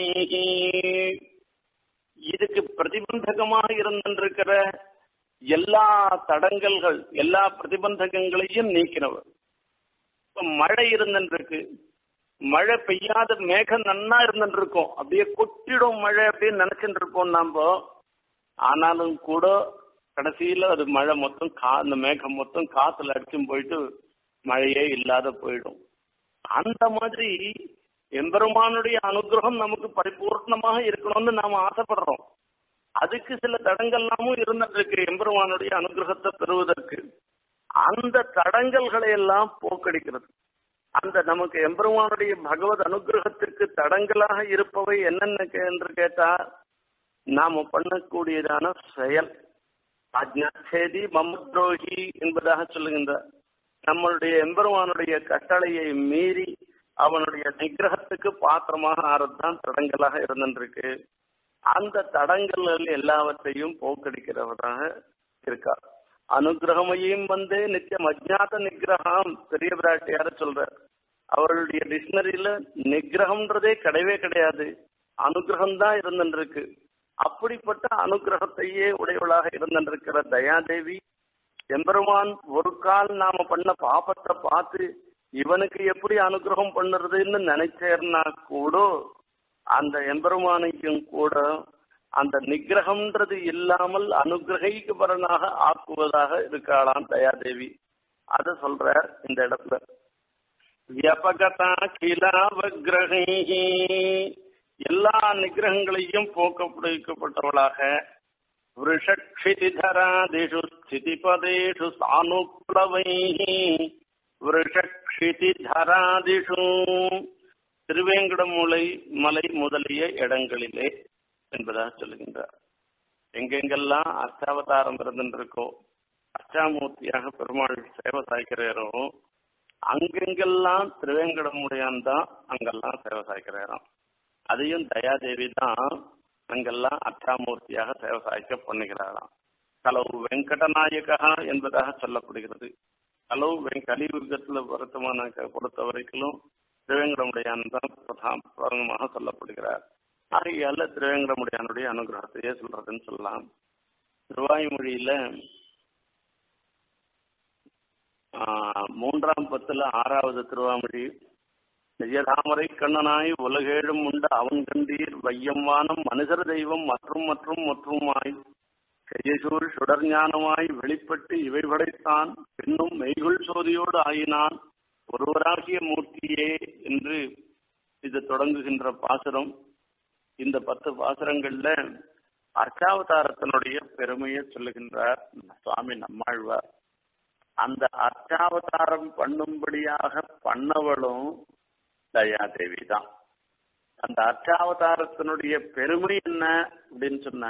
இதுக்கு பிரதிபந்தகமாக இருந்திருக்கிற எல்லா தடங்கல்கள் எல்லா பிரதிபந்தகங்களையும் நீக்கினவர் இப்ப மழை இருந்துருக்கு மழை பெய்யாத மேகம் நன்னா இருந்துட்டு இருக்கும் அப்படியே கொட்டிடும் மழை அப்படின்னு நினைச்சுட்டு இருப்போம் நாம ஆனாலும் கூட கடைசியில அது மழை மொத்தம் கா அந்த மேகம் மொத்தம் காத்துல அடிச்சும் போயிட்டு மழையே இல்லாத போயிடும் அந்த மாதிரி எம்பெருமானுடைய அனுகிரகம் நமக்கு பரிபூர்ணமாக இருக்கணும்னு நாம ஆசைப்படுறோம் அதுக்கு சில தடங்கள்லாமும் இருந்துட்டு இருக்கு எம்பெருமானுடைய அனுகிரகத்தை பெறுவதற்கு அந்த தடங்கல்களை எல்லாம் போக்கடிக்கிறது அந்த நமக்கு எம்பெருமானுடைய பகவத் அனுகிரகத்திற்கு தடங்கலாக இருப்பவை என்னென்ன என்று கேட்டா நாம பண்ணக்கூடியதான செயல் அஜ்ஞாச்சேதி மமத்ரோகி என்பதாக சொல்லுகின்றார் நம்மளுடைய எம்பெருமானுடைய கட்டளையை மீறி அவனுடைய நிகிரகத்துக்கு பாத்திரமாக ஆறதுதான் தடங்கலாக இருந்திருக்கு அந்த தடங்கல்கள் எல்லாவற்றையும் போக்கடிக்கிறவராக இருக்கார் அனுகிரகமையும் வந்து நித்தியம் அஜ்ஞாத நிகிரகம் பெரிய பிராட்டியார சொல்றார் அவர்களுடைய டிக்ஷனரியில நிகிரகம்ன்றதே கிடையவே கிடையாது அனுகிரகம் தான் இருந்துருக்கு அப்படிப்பட்ட அனுகிரகத்தையே உடையவளாக இருந்திருக்கிற தயாதேவி எம்பெருமான் ஒரு கால் நாம பண்ண பாபத்தை பார்த்து இவனுக்கு எப்படி அனுகிரகம் பண்ணுறதுன்னு நினைச்சேர்னா கூட அந்த எம்பெருமானையும் கூட அந்த நிகிரகம்ன்றது இல்லாமல் அனுகிரகிக்கப்பரனாக ஆக்குவதாக இருக்காளாம் தயாதேவி அத சொல்ற இந்த இடத்துல வியபகதா கிலாவகிரகை எல்லா நிகிரகங்களையும் போக்கப்படுக்கப்பட்டவளாக वृषक्षितिधरादिषु स्थितिपदेषु सानुप्लवैः वृषक्षितिधरादिषु திருவேங்கடமூலை மலை முதலிய இடங்களிலே என்பதாக சொல்லுகின்றார் எங்கெங்கெல்லாம் அஷ்டாவதாரம் இருந்துருக்கோ அஷ்டாமூர்த்தியாக பெருமாள் சேவை சாய்க்கிறாரோ அங்கெங்கெல்லாம் திருவேங்கடமுடையான் தான் அங்கெல்லாம் சேவை சாய்க்கிறாராம் அதையும் தயாதேவி தான் அங்கெல்லாம் அஷ்டாமூர்த்தியாக சேவை சாய்க்க பண்ணுகிறாராம் கலவு வெங்கடநாயகா என்பதாக சொல்லப்படுகிறது கலவு வெங் கலியுகத்துல வருத்தமான பொறுத்த வரைக்கும் திருவேங்கடமுடையான் தான் பிரதான பிரதமமாக சொல்லப்படுகிறார் ஆகையால திருவேங்கடமுடையானுடைய அனுகிரகத்தையே சொல்றதுன்னு சொல்லலாம் திருவாய்மொழியில மூன்றாம் பத்துல ஆறாவது திருவாமொழி நெய்யதாமரை கண்ணனாய் உலகேழும் உண்ட அவன் கண்டீர் வையம்வானம் மனுஷர் தெய்வம் மற்றும் மற்றும் மற்றுமாய் கையசூழ் சுடர் ஞானமாய் வெளிப்பட்டு இவை படைத்தான் பின்னும் மெய்குள் சோதியோடு ஆயினான் ஒருவராகிய மூர்த்தியே என்று இது தொடங்குகின்ற பாசுரம் இந்த பத்து பாசுரங்கள்ல அர்ச்சாவதாரத்தினுடைய பெருமையை சொல்லுகின்றார் சுவாமி நம்மாழ்வார் அந்த அர்ச்சாவதாரம் பண்ணும்படியாக பண்ணவளும் தயாதேவி தான் அந்த அர்ச்சாவதாரத்தினுடைய பெருமை என்ன அப்படின்னு சொன்ன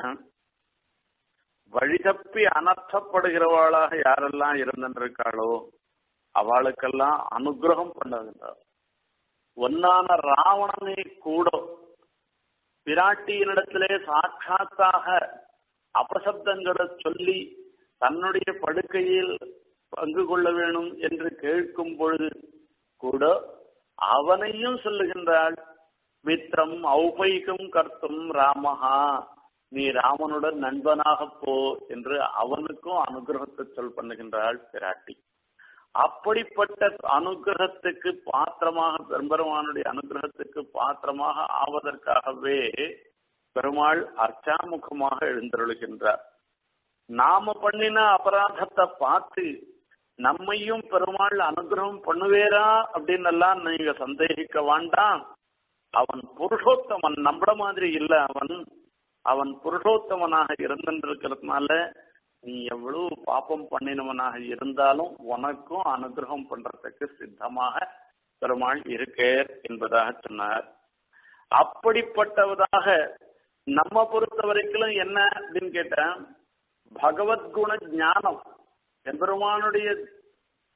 வழிதப்பி அனர்த்தப்படுகிறவாளாக யாரெல்லாம் இருந்திருக்காளோ அவளுக்கெல்லாம் அனுகிரகம் பண்ணுகின்றார் ஒன்னான ராவணனை கூட பிராட்டியினிடத்திலே சாட்சாத்தாக அபசப்தங்களை சொல்லி தன்னுடைய படுக்கையில் பங்கு கொள்ள வேணும் என்று கேட்கும் பொழுது கூட அவனையும் சொல்லுகின்றாள் மித்திரம் ஔபைகம் கர்த்தும் ராமஹா நீ ராமனுடன் நண்பனாக போ என்று அவனுக்கும் அனுகிரகத்தை சொல் பண்ணுகின்றாள் பிராட்டி அப்படிப்பட்ட அனுகிரகத்துக்கு பாத்திரமாக பெரும்பெருமானுடைய அனுகிரகத்துக்கு பாத்திரமாக ஆவதற்காகவே பெருமாள் அர்ச்சாமுகமாக எழுந்தருளுகின்றார் நாம பண்ணின அபராதத்தை பார்த்து நம்மையும் பெருமாள் அனுகிரகம் பண்ணுவேரா அப்படின்னு எல்லாம் நீங்க சந்தேகிக்க வேண்டாம் அவன் புருஷோத்தமன் நம்மள மாதிரி இல்ல அவன் அவன் புருஷோத்தமனாக இருந்திருக்கிறதுனால நீ எவ்வளவு பாப்பம் பண்ணினவனாக இருந்தாலும் உனக்கும் அனுகிரகம் பண்றதுக்கு சித்தமாக பெருமாள் இருக்கேர் என்பதாக சொன்னார் அப்படிப்பட்டவதாக நம்ம பொறுத்த வரைக்கும் என்ன அப்படின்னு கேட்டா பகவத்குண ஞானம் எம்பெருமானுடைய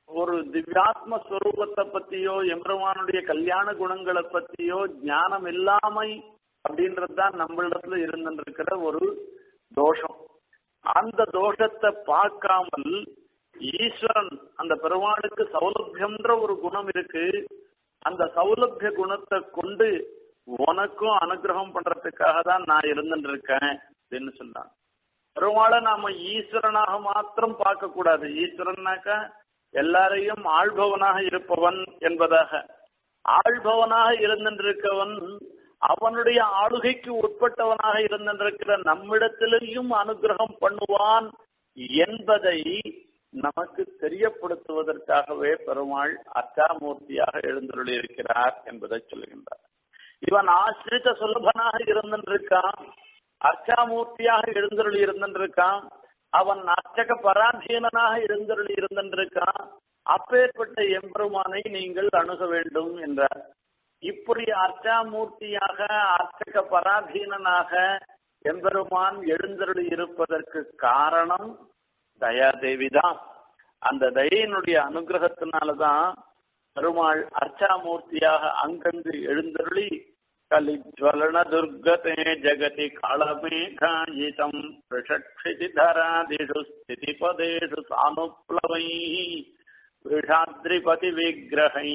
ஒரு திவ்யாத்ம ஸ்வரூபத்தை பத்தியோ எம்பெருமானுடைய கல்யாண குணங்களை பத்தியோ ஞானம் இல்லாமை அப்படின்றதுதான் நம்மளிடத்துல இருந்திருக்கிற ஒரு தோஷம் அந்த தோஷத்தை பார்க்காமல் ஈஸ்வரன் அந்த பெருமாளுக்கு சௌலபியம்ன்ற ஒரு குணம் இருக்கு அந்த சௌலபிய குணத்தை கொண்டு உனக்கும் அனுகிரகம் பண்றதுக்காக தான் நான் இருந்துட்டு இருக்கேன் அப்படின்னு சொன்னான் பெருமாளை நாம ஈஸ்வரனாக மாத்திரம் பார்க்க கூடாது ஈஸ்வரனாக்கா எல்லாரையும் ஆள்பவனாக இருப்பவன் என்பதாக ஆள்பவனாக இருந்திருக்கவன் அவனுடைய ஆளுகைக்கு உட்பட்டவனாக இருந்திருக்கிற நம்மிடத்திலேயும் அனுகிரகம் பண்ணுவான் என்பதை நமக்கு தெரியப்படுத்துவதற்காகவே பெருமாள் அச்சாமூர்த்தியாக எழுந்தருளியிருக்கிறார் என்பதை சொல்லுகின்றார் இவன் ஆசிரித்த சுலபனாக இருந்திருக்கான் அர்ச்சாமூர்த்தியாக எழுந்தருளி இருந்திருக்கான் அவன் அர்ச்சக பராதீனனாக எழுந்தருளி இருந்திருக்கான் அப்பேற்பட்ட எம்பெருமானை நீங்கள் அணுக வேண்டும் என்றார் இப்படி அர்ச்சாமூர்த்தியாக அர்ச்சக பராதீனனாக எம்பெருமான் எழுந்தருளி இருப்பதற்கு காரணம் தயாதேவி தான் அந்த தயையினுடைய அனுகிரகத்தினாலதான் பெருமாள் அர்ச்சாமூர்த்தியாக அங்கங்கு எழுந்தருளி கலிஜ்வலன துர்கதே ஜகதி காளமேகாயிதம் ரிஷட்சிதி தராதிஷு ஸ்திதிபதேஷு சானுப்ளவை விஷாத்ரிபதி விக்கிரகை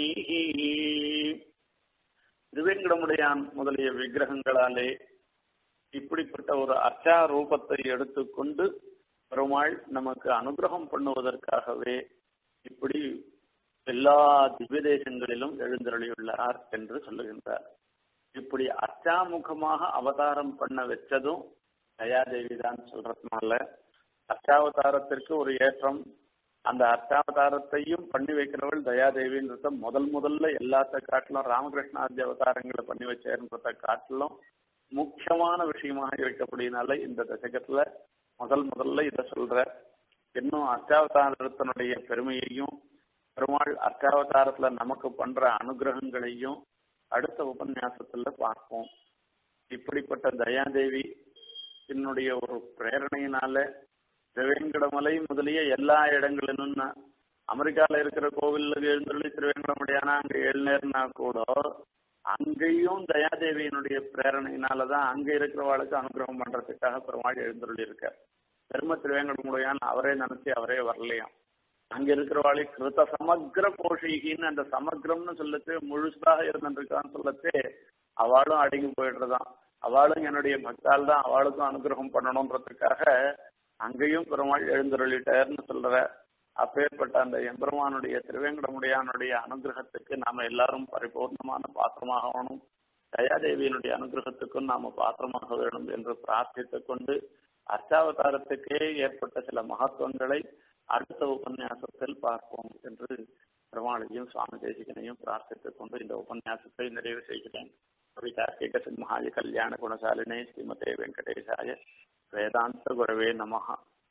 திருவேங்கடமுடையான் முதலிய விக்கிரகங்களாலே இப்படிப்பட்ட ஒரு அர்ச்சா ரூபத்தை எடுத்துக்கொண்டு பெருமாள் நமக்கு அனுகிரகம் பண்ணுவதற்காகவே இப்படி எல்லா திவ்ய தேசங்களிலும் எழுந்தருளியுள்ளார் என்று சொல்லுகின்றார் இப்படி அர்ச்சாமுகமாக அவதாரம் பண்ண வச்சதும் தயாதேவி தான் சொல்றதுனால அர்ச்சாவதாரத்திற்கு ஒரு ஏற்றம் அந்த அர்ச்சாவதாரத்தையும் பண்ணி வைக்கிறவள் தயாதேவின்றத முதல் முதல்ல எல்லாத்த காட்டிலும் ராமகிருஷ்ணாதி அவதாரங்களை பண்ணி வச்சேன்றத காட்டிலும் முக்கியமான விஷயமாக இருக்கக்கூடியனால இந்த தசகத்துல முதல் முதல்ல இத சொல்ற இன்னும் அர்ச்சாவதாரத்தினுடைய பெருமையையும் பெருமாள் அர்ச்சாவதாரத்துல நமக்கு பண்ற அனுகிரகங்களையும் அடுத்த உபன்யாசத்துல பார்ப்போம் இப்படிப்பட்ட தயாதேவி என்னுடைய ஒரு பிரேரணையினால திருவேங்கடமலை முதலிய எல்லா இடங்களிலும் அமெரிக்கால இருக்கிற கோவில்ல எழுந்தருளி திருவேங்கடமுடியானா அங்க எழுநேர்னா கூட அங்கேயும் தயாதேவியினுடைய பிரேரணையினாலதான் அங்க இருக்கிறவாளுக்கு அனுகிரகம் பண்றதுக்காக பெருமாள் எழுந்தருளி இருக்கார் பெரும திருவேங்கடமுடையான் அவரே நினைச்சு அவரே வரலையாம் அங்க இருக்கிறவாளை கிருத சமக்ர போஷிகின்னு அந்த சமக்ரம்னு சொல்லத்து முழுசாக இருந்திருக்கான்னு சொல்லத்து அவளும் அடங்கி போயிடுறதான் அவளும் என்னுடைய பக்தால் தான் அவளுக்கும் அனுகிரகம் பண்ணணுன்றதுக்காக அங்கேயும் பெருமாள் எழுந்தருளிட்டார்னு சொல்ற அப்பேற்பட்ட அந்த எம்பெருமானுடைய திருவேங்கடமுடையானுடைய அனுகிரகத்துக்கு நாம எல்லாரும் பரிபூர்ணமான பாத்திரமாகணும் தயாதேவியினுடைய அனுகிரகத்துக்கும் நாம பாத்திரமாக வேணும் என்று பிரார்த்தித்துக் கொண்டு அர்ச்சாவதாரத்துக்கே ஏற்பட்ட சில மகத்துவங்களை அடுத்த உபன்யாசத்தில் பார்ப்போம் என்று பெருமாளையும் சுவாமி தேசிகனையும் பிரார்த்தித்துக் கொண்டு இந்த உபன்யாசத்தை நிறைவு செய்கிறேன் கவிதார்க்கிக சிம்ஹாய கல்யாண குணசாலினே ஸ்ரீமதே வெங்கடேசாய வேதாந்த குரவே நமஹா